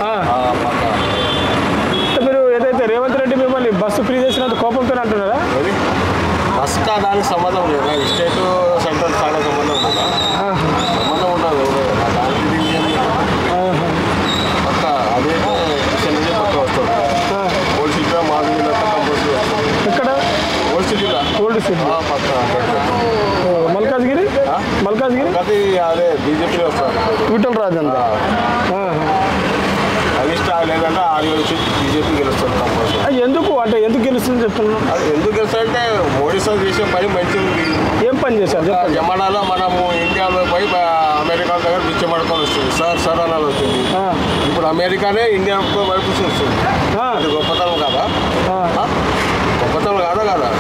అంటే మీరు ఏదైతే రేవంత్ రెడ్డి మిమ్మల్ని బస్సు ఫ్రీ చేసినంత కోపంతో అంటున్నారా బస్ కా దానికి సంబంధం లేదు స్టేట్ సెంట్రల్ చాలా సంబంధం ఉండదు సంబంధం ఉండదు దానికి దీనికి ఏం లేదు. పక్క అదేమో కిషన్ రెడ్డి పక్క వస్తుంది ఓల్డ్ సిటీలో మాది కంపల్సరీ ఎక్కడ ఓల్డ్ సిటీలో ఓల్డ్ సిటీ పక్క మల్కాజ్గిరి మల్కాజ్గిరి అది అదే బీజేపీ వస్తారు విఠల్ రాజ్ అంతా అది ఇష్టం లేదంటే ఆరు నుంచి బీజేపీ గెలుస్తుంది కంపల్సరీ అది ఎందుకు అంటే ఎందుకు గెలుస్తుంది చెప్తున్నాను అది ఎందుకు గెలుస్తారంటే మోడీ సార్ చేసే పని మంచిగా ఉంది ఏం పని చేశారు చెప్పండి జమానాలో మనము ఇండియాలో పోయి బ- అమెరికా దగ్గర బిచ్చం పడుకొని వస్తుంది సార్ సార్ అనాలి వస్తుంది ఇప్పుడు అమెరికానే ఇండియా వైపు చూస్తుంది అది గొప్పతనం కదా ఆ? గొప్పతనం కాదా కదా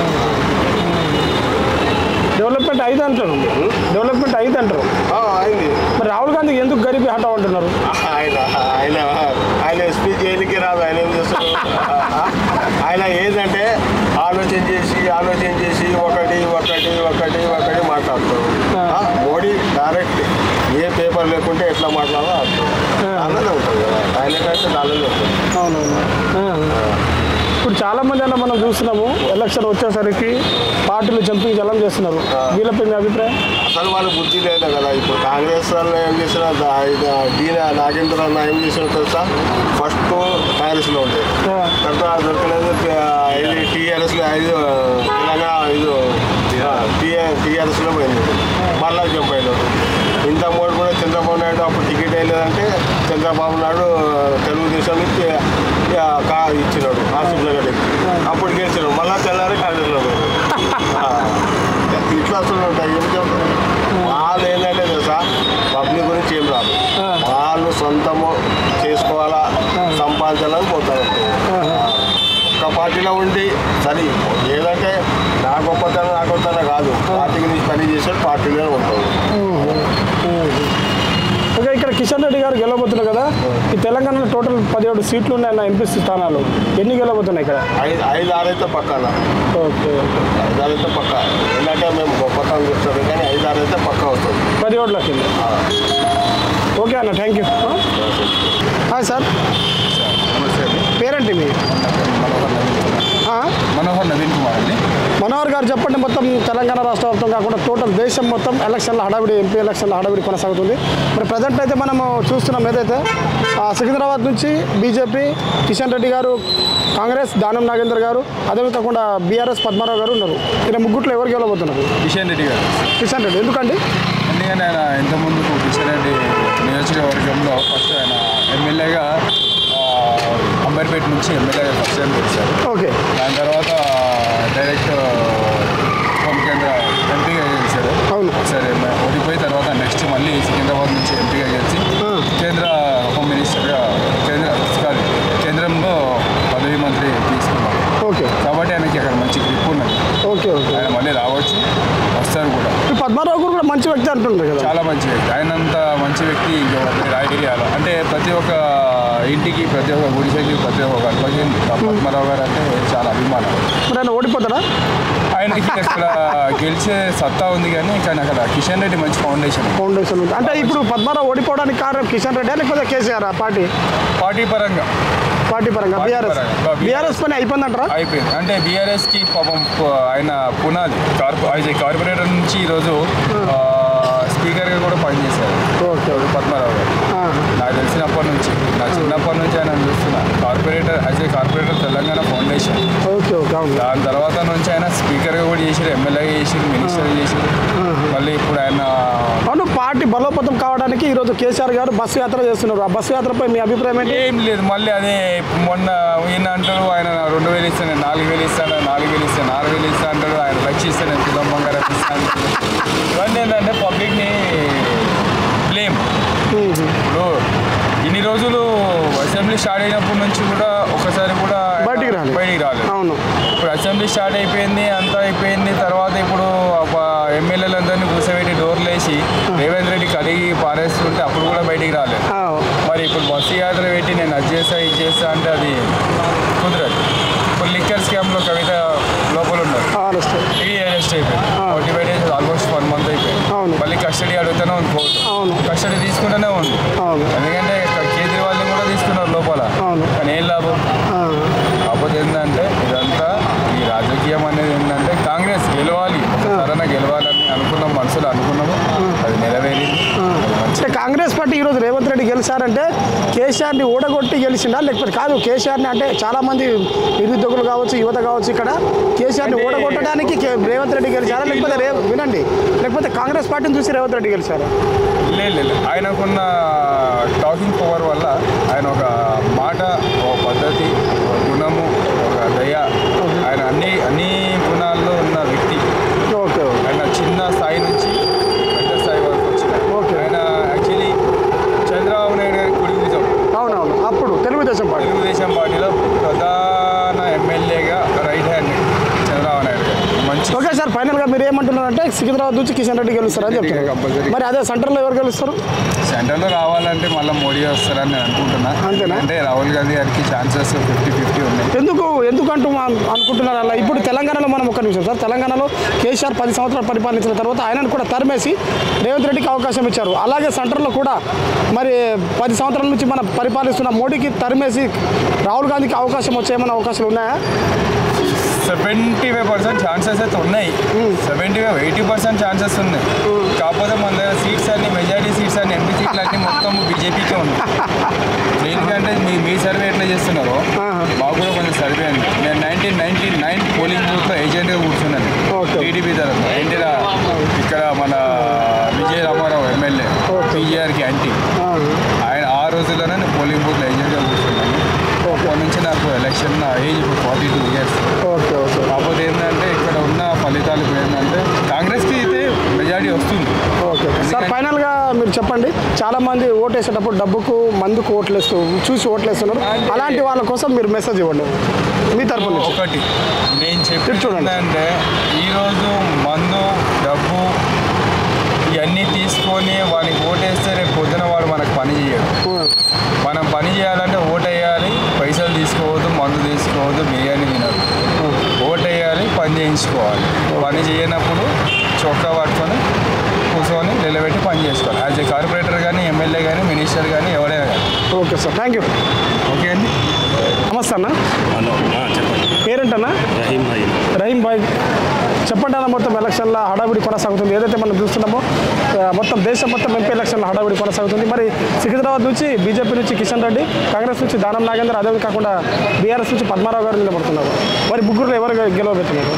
డెవలప్మెంట్ అయింది అంటారు డెవలప్మెంట్ అయింది అంటారు అయింది మరి రాహుల్ గాంధీ ఎందుకు గరీబీ హఠావ్ అంటున్నారు ఆయన ఆయన ఆయన స్పీచ్ చేయడానికి రాదు ఆయన ఏం చేస్తారు ఆయన ఏంటంటే ఆలోచన చేసి ఆలోచన చేసి ఒకటి ఒకటి ఒకటి ఒకటి మాట్లాడతారు ఆ, మోడీ డైరెక్ట్ ఏ పేపర్ లేకుంటే ఎట్లా మాట్లాడాలో అర్థం అలానే ఉంటుంది కదా ఆయనకైతే అలానే ఉంటుంది అవునవును ఇప్పుడు చాలా మంది అలా మనం చూస్తున్నాము ఎలక్షన్ వచ్చేసరికి పార్టీలు జంపింగ్ జలం చేస్తున్నారు వీళ్ళపై మీ అభిప్రాయం అసలు వాళ్ళ బుద్ధి లేదు కదా ఇప్పుడు కాంగ్రెస్ వాళ్ళు ఏం చేసిన డీన నాగేంద్ర అన్న ఏం చేసిన తెలుసా ఫస్ట్ కాంగ్రెస్లో ఉండే తర్వాత దొరకలేదు ఇది టీఆర్ఎస్లో ఐదు తెలంగాణ ఐదు టీఆర్ఎస్లో పోయింది మళ్ళా జంప్ అయినాడు ఇంత మూడు కూడా చంద్రబాబు నాయుడు అప్పుడు టికెట్ వేయలేదంటే చంద్రబాబు నాయుడు తెలుగుదేశం నుంచి ఇక కా ఇచ్చినాడు ఆసిఫ్ నగర్ అప్పుడు గెలిచినాడు మళ్ళా తెల్లారి కాంగ్రెస్లో పోయాడు. ఆ. ఇట్లా అసలు ఉంటాయి ఏం చెప్తారు వాళ్ళు ఏంటంటే తెలుసా పబ్లిక్ గురించి ఏం రాదు వాళ్ళు సొంతము చేసుకోవాలా సంపాదించాలని పోతారు ఒక్క పార్టీలో ఉండి సరే ఏదంటే నా గొప్పతనం నా గొప్పతనం కాదు పార్టీ గురించి పని చేసాడు పార్టీలోనే ఉంటాడు ఓకే ఇక్కడ కిషన్ రెడ్డి గారు గెలవబోతున్నారు కదా ఈ తెలంగాణలో టోటల్ పదిహేడు సీట్లు ఉన్నాయి ఎంపీ స్థానాలు ఎన్ని గెలవబోతున్నాయి ఇక్కడ ఐదు ఐదు ఆరైతే పక్కాన ఓకే ఐదు ఆరైతే పక్క ఎందుకంటే మేము గొప్పతనం చూస్తాం కానీ ఐదు ఆరైతే పక్క వస్తుంది పది ఓట్లకి ఓకే అన్న థ్యాంక్ యూ హాయ్ సార్ పేరేంటి మీ ఆ? మనోహర్ నవీన్ కుమార్ అండి మనోహర్ గారు చెప్పండి మొత్తం తెలంగాణ రాష్ట్ర వ్యాప్తం కాకుండా టోటల్ దేశం మొత్తం ఎలక్షన్ల హడావిడి ఎంపీ ఎలక్షన్ల హడావిడి కొనసాగుతుంది మరి ప్రజెంట్ అయితే మనము చూస్తున్నాం ఏదైతే ఆ, సికింద్రాబాద్ నుంచి బీజేపీ కిషన్ రెడ్డి గారు కాంగ్రెస్ దానం నాగేంద్ర గారు అదే కాకుండా బీఆర్ఎస్ పద్మారావు గారు ఉన్నారు ఇక్కడ ముగ్గుట్లో ఎవరు గెలవబోతున్నారు కిషన్ రెడ్డి గారు కిషన్ రెడ్డి ఎందుకండి ఎందుకంటే ఆయన ఇంతకుముందు కిషన్ రెడ్డి నియోజకవర్గంలో ఫస్ట్ ఆయన ఎమ్మెల్యేగా ఆ, అంబర్పేట నుంచి ఎమ్మెల్యేగా ఫస్ట్ టైం గెలిచారు ఓకే దాని తర్వాత డైరెక్ట్ హోమ్ కేంద్ర ఎంపీగా గెలిచారు అవును ఒకసారి ఎమ్మె- ఓడిపోయి తర్వాత నెక్స్ట్ మళ్ళీ సికింద్రాబాద్ నుంచి ఎంపీగా గెలిచి కేంద్ర హోమ్ మినిస్టర్గా కేంద్ర కాదు కేంద్రంలో పదవి మంత్రి తీసుకున్నారు ఓకే కాబట్టి ఆయనకి అక్కడ మంచి గ్రిప్ ఉన్నది ఓకే ఓకే ఆయన మళ్ళీ రావచ్చు వస్తారు కూడా ఈ పద్మారావు గారు కూడా మంచి వ్యక్తి అంటున్నారు కదా చాలా మంచి వ్యక్తి ఆయనంత మంచి వ్యక్తి ఇంకొకటి రాయగిరియాల అంటే ప్రతి ఒక్క ఇంటికి ప్రతి ఒక్క గుడిసెకి ప్రతి ఒక్క గడపకి పద్మరావు గారు అంటే చాలా అభిమానం మరి ఆయన ఓడిపోతారా ఆయనకి అక్కడ గెలిచే సత్తా ఉంది కానీ కానీ అక్కడ కిషన్ రెడ్డి మంచి ఫౌండేషన్ ఫౌండేషన్ ఉంది అంటే ఇప్పుడు పద్మారావు ఓడిపోవడానికి కారణం కిషన్ రెడ్డి లేకపోతే కేసీఆర్ ఆ పార్టీ పార్టీ పరంగా పార్టీ పరంగా పార్టీ బీఆర్ఎస్ పరంగా. బీఆర్ఎస్ పని అయిపోయిందంటారా అయిపోయింది అంటే బీఆర్ఎస్కి పాపం ప- ఆయన పునాది కార్పొ అయితే కార్పొరేటర్ నుంచి ఈరోజు ఆ, స్పీకర్గా కూడా పనిచేశారు పద్మారావు గారు నాకు తెలిసినప్పటి నుంచి నా చిన్నప్పటి నుంచి ఆయన చూస్తున్నా corporator as a corporator Telangana foundation okay okay అవును దాని తర్వాత నుంచి ఆయన స్పీకర్గా కూడా చేసారు ఎమ్మెల్యేగా చేసారు మినిస్టర్ చేసారు మళ్ళీ ఇప్పుడు ఆయన అవును పార్టీ బలోపేతం కావడానికి ఈరోజు కేసీఆర్ గారు బస్సు యాత్ర చేస్తున్నారు ఆ బస్సు యాత్రపై మీ అభిప్రాయం ఏంటి ఏం లేదు మళ్ళీ అదే మొన్న ఈయన అంటాడు ఆయన రెండు వేలు ఇస్తాను నాలుగు వేలు ఇస్తాను నాలుగు వేలు ఇస్తాను నాలుగు వేలు ఇస్తా అంటాడు ఆయన లక్ష ఇస్తాను తులం బంగారం ఇస్తా అంటాడు ఇవన్నీ ఏంటంటే పబ్లిక్ని బ్లేమ్ ఇప్పుడు ఇన్ని రోజులు అసెంబ్లీ స్టార్ట్ అయినప్పటి నుంచి కూడా ఒకసారి కూడా బయటికి రాలేదు. బయటికి రాలేదు అవును ఇప్పుడు అసెంబ్లీ స్టార్ట్ అయిపోయింది అంతా అయిపోయింది తర్వాత ఇప్పుడు ఎమ్మెల్యేలందరినీ కూర్చోబెట్టి డోర్లు వేసి రేవంత్ రెడ్డి కడిగి పారేస్తుంటే అప్పుడు కూడా బయటికి రాలేదు మరి ఇప్పుడు బస్సు యాత్ర పెట్టి నేను అది చేస్తా ఇది చేస్తా అంటే అది కుదరదు ఇప్పుడు లిక్కర్ స్కామ్లో కవిత లోపల ఉన్నారు ఇది అరెస్ట్ అయిపోయింది forty five days almost one month అయిపోయింది మళ్ళీ కస్టడీ అడుగుతూనే ఉంది కోర్టు కస్టడీ తీసుకుంటూనే ఉంది ఎందుకంటే కేజ్రీవాల్ని కూడా తీసుకున్నారు లోపల కానీ ఏం లాభం కాకపోతే ఏంటంటే ఇదంతా ఈ రాజకీయం అనేది ఏంటంటే కాంగ్రెస్ గెలవాలి సరైన గెలవాలని అనుకున్నాం మనసులో అనుకున్నాము అది నెరవేరింది అంటే కాంగ్రెస్ పార్టీ ఈరోజు రేవంత్ రెడ్డి గెలిచారంటే కేసీఆర్ని ఓడగొట్టి గెలిచిండా లేకపోతే కాదు కేసీఆర్ని అంటే చాలా మంది నిరుద్యోగులు కావచ్చు యువత కావచ్చు ఇక్కడ కేసీఆర్ని ఓడగొట్టడానికి కే- రేవంత్ రెడ్డి గెలిచారా లేకపోతే రే వినండి లేకపోతే కాంగ్రెస్ పార్టీని చూసి రేవంత్ రెడ్డి గెలిచారా లేదు లేదు ఆయనకున్న టాకింగ్ పవర్ వల్ల ఆయన ఒక మాట ఒక పద్ధతి ఒక గుణము ఒక దయ ఆయన అన్ని అన్ని గుణాల్లో ఉన్న వ్యక్తి ఆయన చిన్న స్థాయి నుంచి పెద్ద స్థాయి వరకు వచ్చిన గెలవాలంటే సికింద్రాబాద్ నుంచి కిషన్ రెడ్డి గెలుస్తారని చెప్తున్నారు మరి అదే సెంటర్లో ఎవరు గెలుస్తారు సెంటర్లో రావాలంటే మళ్ళీ మోడీ వస్తారని నేను అనుకుంటున్నా అంతేనా? అంటే రాహుల్ గాంధీ గారికి ఛాన్సెస్ ఫిఫ్టీ ఫిఫ్టీ ఉన్నాయి ఎందుకు ఎందుకంటూ మా- అనుకుంటున్నారు అలా ఇప్పుడు తెలంగాణలో మనం ఒక నిమిషం సార్ తెలంగాణలో కేసీఆర్ పది సంవత్సరాలు పరిపాలించిన తర్వాత ఆయనను కూడా తరిమేసి రేవంత్ రెడ్డికి అవకాశం ఇచ్చారు అలాగే సెంటర్లో కూడా మరి పది సంవత్సరాల నుంచి మనం పరిపాలిస్తున్న మోడీకి తరిమేసి రాహుల్ గాంధీకి అవకాశం వచ్చే ఏమైనా అవకాశాలు ఉన్నాయా సెవెంటీ ఫైవ్ పర్సెంట్ ఛాన్సెస్ అయితే ఉన్నాయి seventy five eighty percent chances ఉన్నాయి కాకపోతే మన దగ్గర సీట్స్ అన్ని మెజారిటీ సీట్స్ అన్ని ఎంపీ సీట్లు అన్ని మొత్తం బీజేపీకే ఉన్నాయి దేనికంటే మీ మీ సర్వే ఎట్లా చేస్తున్నారో మాకు కూడా కొంచెం సర్వే అండి నేను నైన్టీన్ నైన్టీ నైన్ పోలింగ్ బూత్లో ఏజెంట్గా కూర్చున్నాను టీడీపీ తరఫున ఏంటిరా ఇక్కడ మన విజయ రామారావు ఎమ్మెల్యే పీజీఆర్కి యాంటీ ఆయన ఆ రోజుల్లోనే నేను పోలింగ్ బూత్లో ఏజెంట్గా కూర్చున్నాను అప్పటి నుంచి నాకు ఎలక్షన్ నా ఏజ్ ఇప్పుడు forty two years okay okay కాకపోతే ఏంటంటే ఇక్కడ ఉన్న ఫలితాలు ఇప్పుడు ఏంటంటే కాంగ్రెస్కి అయితే మెజారిటీ వస్తుంది ఓకే సార్ ఫైనల్గా మీరు చెప్పండి చాలా మంది ఓటేసేటప్పుడు డబ్బుకు మందుకు ఓట్లేస్తూ చూసి ఓట్లేస్తున్నారు అలాంటి వాళ్ళ కోసం మీరు మెసేజ్ ఇవ్వండి మీ తరపు నుంచి ఒకటి నేను చెప్పి అంటే ఈరోజు మందు డబ్బు ఇవన్నీ తీసుకొని వానికి ఓటేస్తే రేపు పొద్దున వాడు మనకు పని చేయడు మనం పని చేయాలంటే ఓటు వేయాలి పైసలు తీసుకోవద్దు మందు తీసుకోవద్దు బిర్యానీ తినదు ఓటు వేయాలి పని చేయించుకోవాలి పని చేయనప్పుడు చొక్కా పట్టుకొని కూర్చొని నిలబెట్టి పని చేసుకోవాలి యాజ్ ఏ కార్పొరేటర్ కానీ ఎమ్మెల్యే కానీ మినిస్టర్ కానీ ఎవరైనా కానీ okay sir thank you okay అండి నమస్తే అన్న హలో చెప్పండి పేరేంటన్నా రహీం భాయ్ రహీం భాయ్ చెప్పండి అన్న మొత్తం ఎలక్షన్ల హడావిడి కొనసాగుతుంది ఏదైతే మనం చూస్తున్నామో ఆ, మొత్తం దేశం మొత్తం ఎంపీ ఎలక్షన్ల హడావిడి కొనసాగుతుంది మరి సికింద్రాబాద్ నుంచి బీజేపీ నుంచి కిషన్ రెడ్డి కాంగ్రెస్ నుంచి దానం నాగేందర్ అదే కాకుండా బీఆర్ఎస్ నుంచి పద్మారావు గారు నిలబడుతున్నారు మరి ముగ్గురులో ఎవరు గెలవబెట్టినారు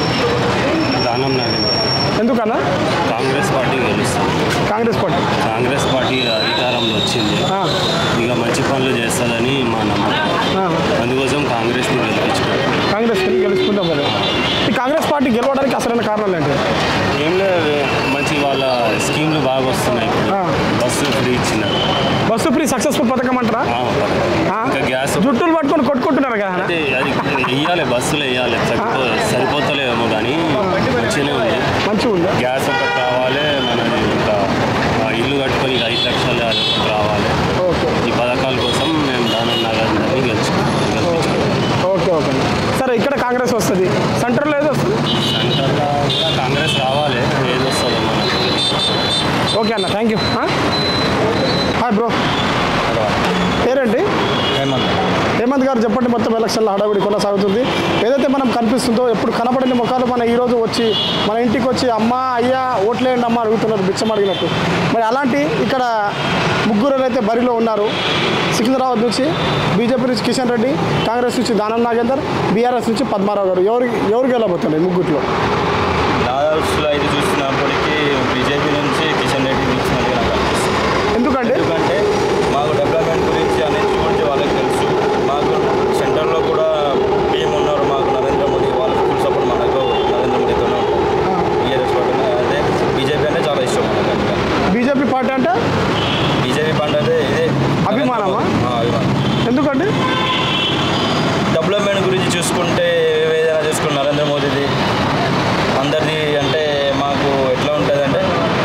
దానం నాగేంద్ర ఎందుకన్నా కాంగ్రెస్ పార్టీ గెలుస్తుంది కాంగ్రెస్ పార్టీ కాంగ్రెస్ పార్టీ అధికారంలో వచ్చింది ఇక మంచి పనులు చేస్తుందని మా నమ్మకం అందుకోసం కాంగ్రెస్ని గెలిపించుకోవాలి కాంగ్రెస్ గెలుచుకుంటాం మరి ఈ కాంగ్రెస్ పార్టీ గెలవడానికి అసలైన కారణాలు ఏంటి ఏం లేదు మంచి వాళ్ళ స్కీమ్లు బాగా వస్తున్నాయి ఇప్పుడు బస్సు ఫ్రీ ఇచ్చినారు బస్సు ఫ్రీ సక్సెస్ఫుల్ పథకం అంటారా ఆ? ఇంకా గ్యాస్ జుట్టులు పట్టుకొని కొట్టుకుంటున్నారు కదా అంటే అది వెయ్యాలి బస్సులు వేయాలి సరిపో సరిపోతలేమో కానీ మంచిగానే ఉంది మంచిగా ఉంది గ్యాస్ ఒకటి రావాలి మనది ఇంకా ఆ, ఇల్లు కట్టుకొని ఇక ఐదు లక్షలు అది ఒకటి రావాలి ఈ పథకాల కోసం మేము దానం నగరాన్ని గెలుచుకున్నాం ఓకే ఓకే సరే ఇక్కడ కాంగ్రెస్ వస్తుంది సెంటర్లో ఏదో వస్తుంది సెంటర్లో కూడా కాంగ్రెస్ రావాలి ఏది వస్తుందో మనకు ఓకే అన్న థ్యాంక్ యూ హాయ్ బ్రో పేరేంటి హేమంత్ హేమంత్ గారు చెప్పండి మొత్తం ఎలక్షన్లో హడావిడి కొనసాగుతుంది ఏదైతే మనం కనిపిస్తుందో ఎప్పుడు కనపడని ముఖాలు మన ఈరోజు వచ్చి మన ఇంటికి వచ్చి అమ్మ అయ్యా ఓట్లేయండి అమ్మ అడుగుతున్నారు బిచ్చం అడిగినట్టు మరి అలాంటి ఇక్కడ ముగ్గురు అయితే బరిలో ఉన్నారు సికింద్రాబాద్ నుంచి బీజేపీ నుంచి కిషన్ రెడ్డి కాంగ్రెస్ నుంచి దానం నాగేందర్ బీఆర్ఎస్ నుంచి పద్మారావు గారు ఎవరు ఎవరు గెలబోతున్నారు ఈ ముగ్గురులో నా దృష్టిలో అయితే చూస్తున్నప్పటికీ బీజేపీ నుంచి కిషన్ రెడ్డి ఇచ్చినట్టుగా నాకు అనిపిస్తుంది ఎందుకంటే ఎందుకంటే మాకు డెవలప్మెంట్ గురించి అన్నిటి గురించి వాళ్ళకి తెలుసు మాకు సెంటర్లో కూడా టీం ఉన్నారు మాకు నరేంద్ర మోదీ వాళ్ళ ఫుల్ సపోర్ట్ మనకు నరేంద్ర మోదీతోనే ఉంటుంది టీఆర్ఎస్ పార్టీ అదే బీజేపీ అంటే చాలా ఇష్టం మనకు అందుకని బీజేపీ పార్టీ అంటే బీజేపీ పార్టీ అంటే ఇదే అభిమానమా ఆ, అభిమానం ఎందుకండి డెవలప్మెంట్ గురించి చూసుకుంటే ఏదైనా చూసుకుంటే నరేంద్ర మోదీది అందరిది అంటే మాకు ఎట్లా ఉంటుంది అంటే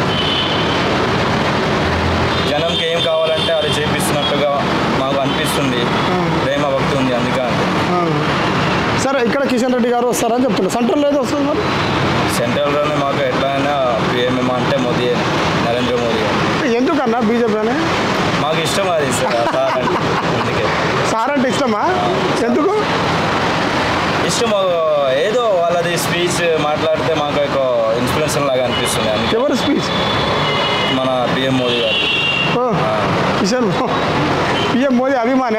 జనంకి ఏం కావాలంటే అది చేపిస్తున్నట్టుగా మాకు అనిపిస్తుంది ప్రేమ భక్తి ఉంది అందుకే అంటే సరే ఇక్కడ కిషన్ రెడ్డి గారు వస్తారని చెప్తున్నారు సెంట్రల్ ఏదో వస్తుంది మరి సెంట్రల్లోనే మాకు ఎట్లయినా పిఎంఎం అంటే మోదీ నరేంద్ర మోదీ ఎందుకన్నా బీజేపీ అని మాకు ఇష్టం అది సార్ సార్ అంటే. అందుకే సార్ అంటే ఇష్టమా ఎందుకు ఇష్టం ఏదో వాళ్ళది స్పీచ్ మాట్లాడితే మాకు ఒక ఇన్స్పిరేషన్ లాగా అనిపిస్తుంది అందుకే ఎవరు స్పీచ్ మన పిఎం మోదీ గారు ఓ, కిషన్ పిఎం మోదీ అభిమానే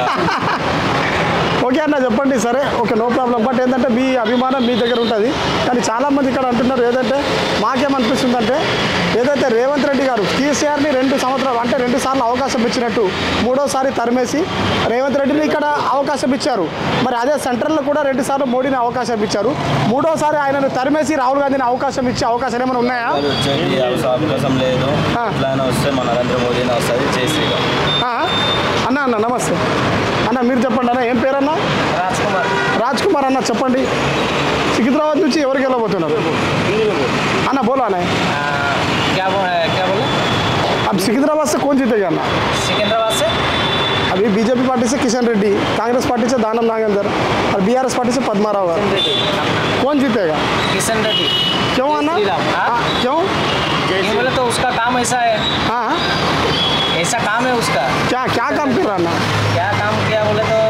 ఓకే అన్న చెప్పండి సరే ఓకే నో ప్రాబ్లం బట్ ఏంటంటే మీ అభిమానం మీ దగ్గర ఉంటుంది కానీ చాలామంది ఇక్కడ అంటున్నారు ఏదంటే మాకేమనిపిస్తుందంటే ఏదైతే రేవంత్ రెడ్డి గారు కేసీఆర్ని రెండు సంవత్సరాలు అంటే రెండు సార్లు అవకాశం ఇచ్చినట్టు మూడోసారి తరిమేసి రేవంత్ రెడ్డిని ఇక్కడ అవకాశం ఇచ్చారు మరి అదే సెంట్రల్లో కూడా రెండు సార్లు మోడీని అవకాశం ఇచ్చారు మూడోసారి ఆయనను తరిమేసి రాహుల్ గాంధీని అవకాశం ఇచ్చే అవకాశం ఏమైనా ఉన్నాయా వచ్చేది అవకాశం లేదు ఎట్లయినా వస్తే మన నరేంద్ర మోదీని వస్తుంది చేసి ఆ? అన్న అన్న నమస్తే అన్న మీరు చెప్పండి అన్న ఏం పేరన్నా రాజ్ కుమార్ రాజ్ కుమార్ అన్న చెప్పండి సికింద్రాబాద్ నుంచి ఎవరికి వెళ్ళబోతున్నారు आना बोलो आना क्या बोल क्या बोले अब सिकंदराबाद से कौन जीतेगा ना सिकंदराबाद से अभी बीजेपी पार्टी से किशन रेड्डी कांग्रेस पार्टी से दानम नागेंद्र और बीआरएस पार्टी से पद्माराव है कौन जीतेगा किशन रेड्डी क्यों आना श्री राम, हाँ? हाँ, क्यों नहीं बोले तो उसका काम ऐसा है हाँ ऐसा काम है उसका क्या क्या काम कर रहा ना क्या काम किया बोले तो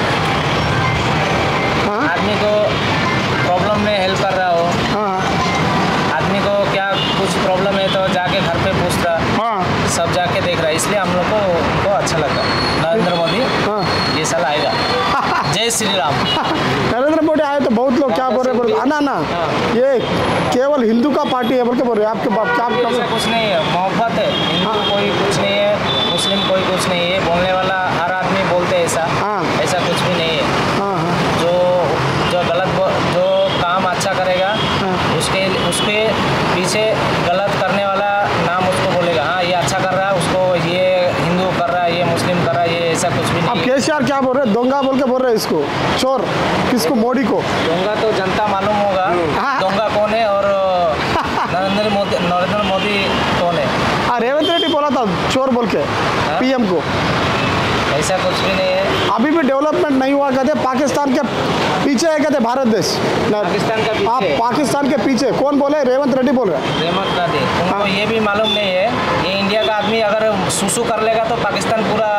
आदमी को प्रॉब्लम में हेल्प कर रहा हो आदमी को क्या कुछ प्रॉब्लम है तो जाके घर पे पूछता सब जाके देख रहा है इसलिए हम लोग को उनको अच्छा लगता नरेंद्र मोदी ये साल आएगा जय श्री राम नरेंद्र मोदी आए तो बहुत लोग क्या बोल रहे बोल आना ना ये केवल हिंदू का पार्टी है बोल के बोल रहे हैं आपके बाप क्या ऐसा कुछ नहीं है मोहब्बत है हिंदू कोई कुछ नहीं है मुस्लिम कोई कुछ नहीं है बोलने वाला हर आदमी बोलते हैं ऐसा ऐसा कुछ भी नहीं है जो जो गलत बो- जो काम अच्छा करेगा उसके उसके पीछे गलत करने वाला नाम उसको बोलेगा हाँ ये अच्छा कर रहा है उसको ये हिंदू कर रहा है ये मुस्लिम कर रहा है ये ऐसा कुछ भी अब नहीं है केसीआर क्या बोल रहे हैं दोंगा बोल के बोल रहे हैं इसको चोर किसको मोदी को दोंगा तो जनता मालूम होगा दोंगा कौन है और नरेंद्र मोदी नरेंद्र मोदी कौन है हाँ रेवंत रेड्डी बोला था चोर बोल के पीएम को ऐसा कुछ भी नहीं है अभी भी डेवलपमेंट नहीं हुआ कहते पाकिस्तान के पीछे है कहते भारत देश पाकिस्तान का हाँ पीछे पाकिस्तान के पीछे कौन बोले रेवंत रेड्डी बोल रहे हैं रेमत नदी उनको ये भी मालूम नहीं है ये इंडिया का आदमी अगर सुसु कर लेगा तो पाकिस्तान पूरा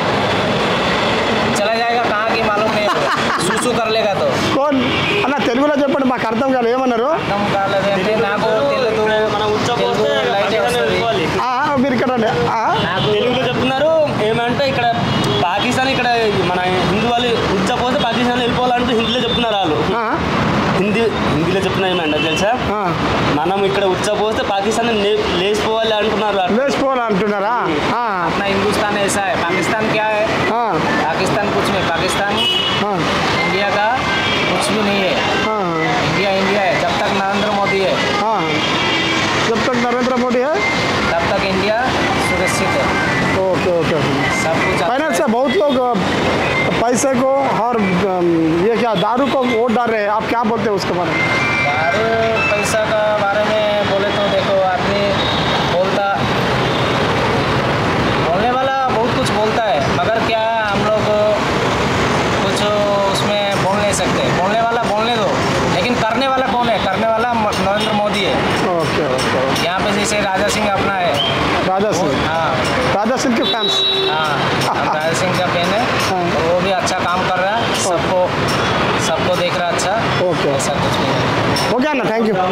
चला जाएगा कहाँ की मालूम नहीं है सुसु कर लेगा तो కోన్ అన్న తెలుగులో చెప్పండి మాకు అర్థం కాదు ఏమన్నారు అర్థం కాలేదంటే నాకు తెలుగు తెలుగు లైట్ వస్తుంది ఆ, మీరు ఇక్కడ రండి. ఆ, తెలుగులో చెప్తున్నారు ఏమంటే ఇక్కడ పాకిస్తాన్ ఇక్కడ మన హిందూ వాళ్ళు ఉచ్చపోతే పాకిస్తాన్ వెళ్ళిపోవాలంటూ హిందీలో చెప్తున్నారు వాళ్ళు హిందీ హిందీలో చెప్తున్నారు ఏమంటే తెలుసా మనం ఇక్కడ ఉచ్చపోతే పాకిస్తాన్ లే- లేచిపోవాలి అంటున్నారు లేచిపోవాలి అంటున్నారా अपना हिंदुस्तान ऐसा है पाकिस्तान क्या है पाकिस्तान कुछ नहीं पाकिस्तान इंडिया का कुछ भी नहीं है इंडिया इंडिया है जब तक नरेंद्र मोदी है जब तक नरेंद्र मोदी है तब तक इंडिया सुरक्षित है ओके ओके सब कुछ फाइनल से बहुत लोग अ, पैसे को और अम, ये क्या दारू को वोट डाल रहे हैं आप क्या बोलते हैं उसके बारे में दारू पैसा का बारे में बोले तो देखो आदमी बोलता बोलने वाला बहुत कुछ बोलता है मगर क्या है, हम लोग कुछ उसमें बोल नहीं सकते बोलने वाला बोलने दो लेकिन करने वाला कौन है करने वाला म- नरेंद्र मोदी है ओके ओके यहाँ पे जैसे राजा सिंह अपना है राजा सिंह हाँ राजा सिंह के फैंस हाँ हम राजा सिंह का फैन है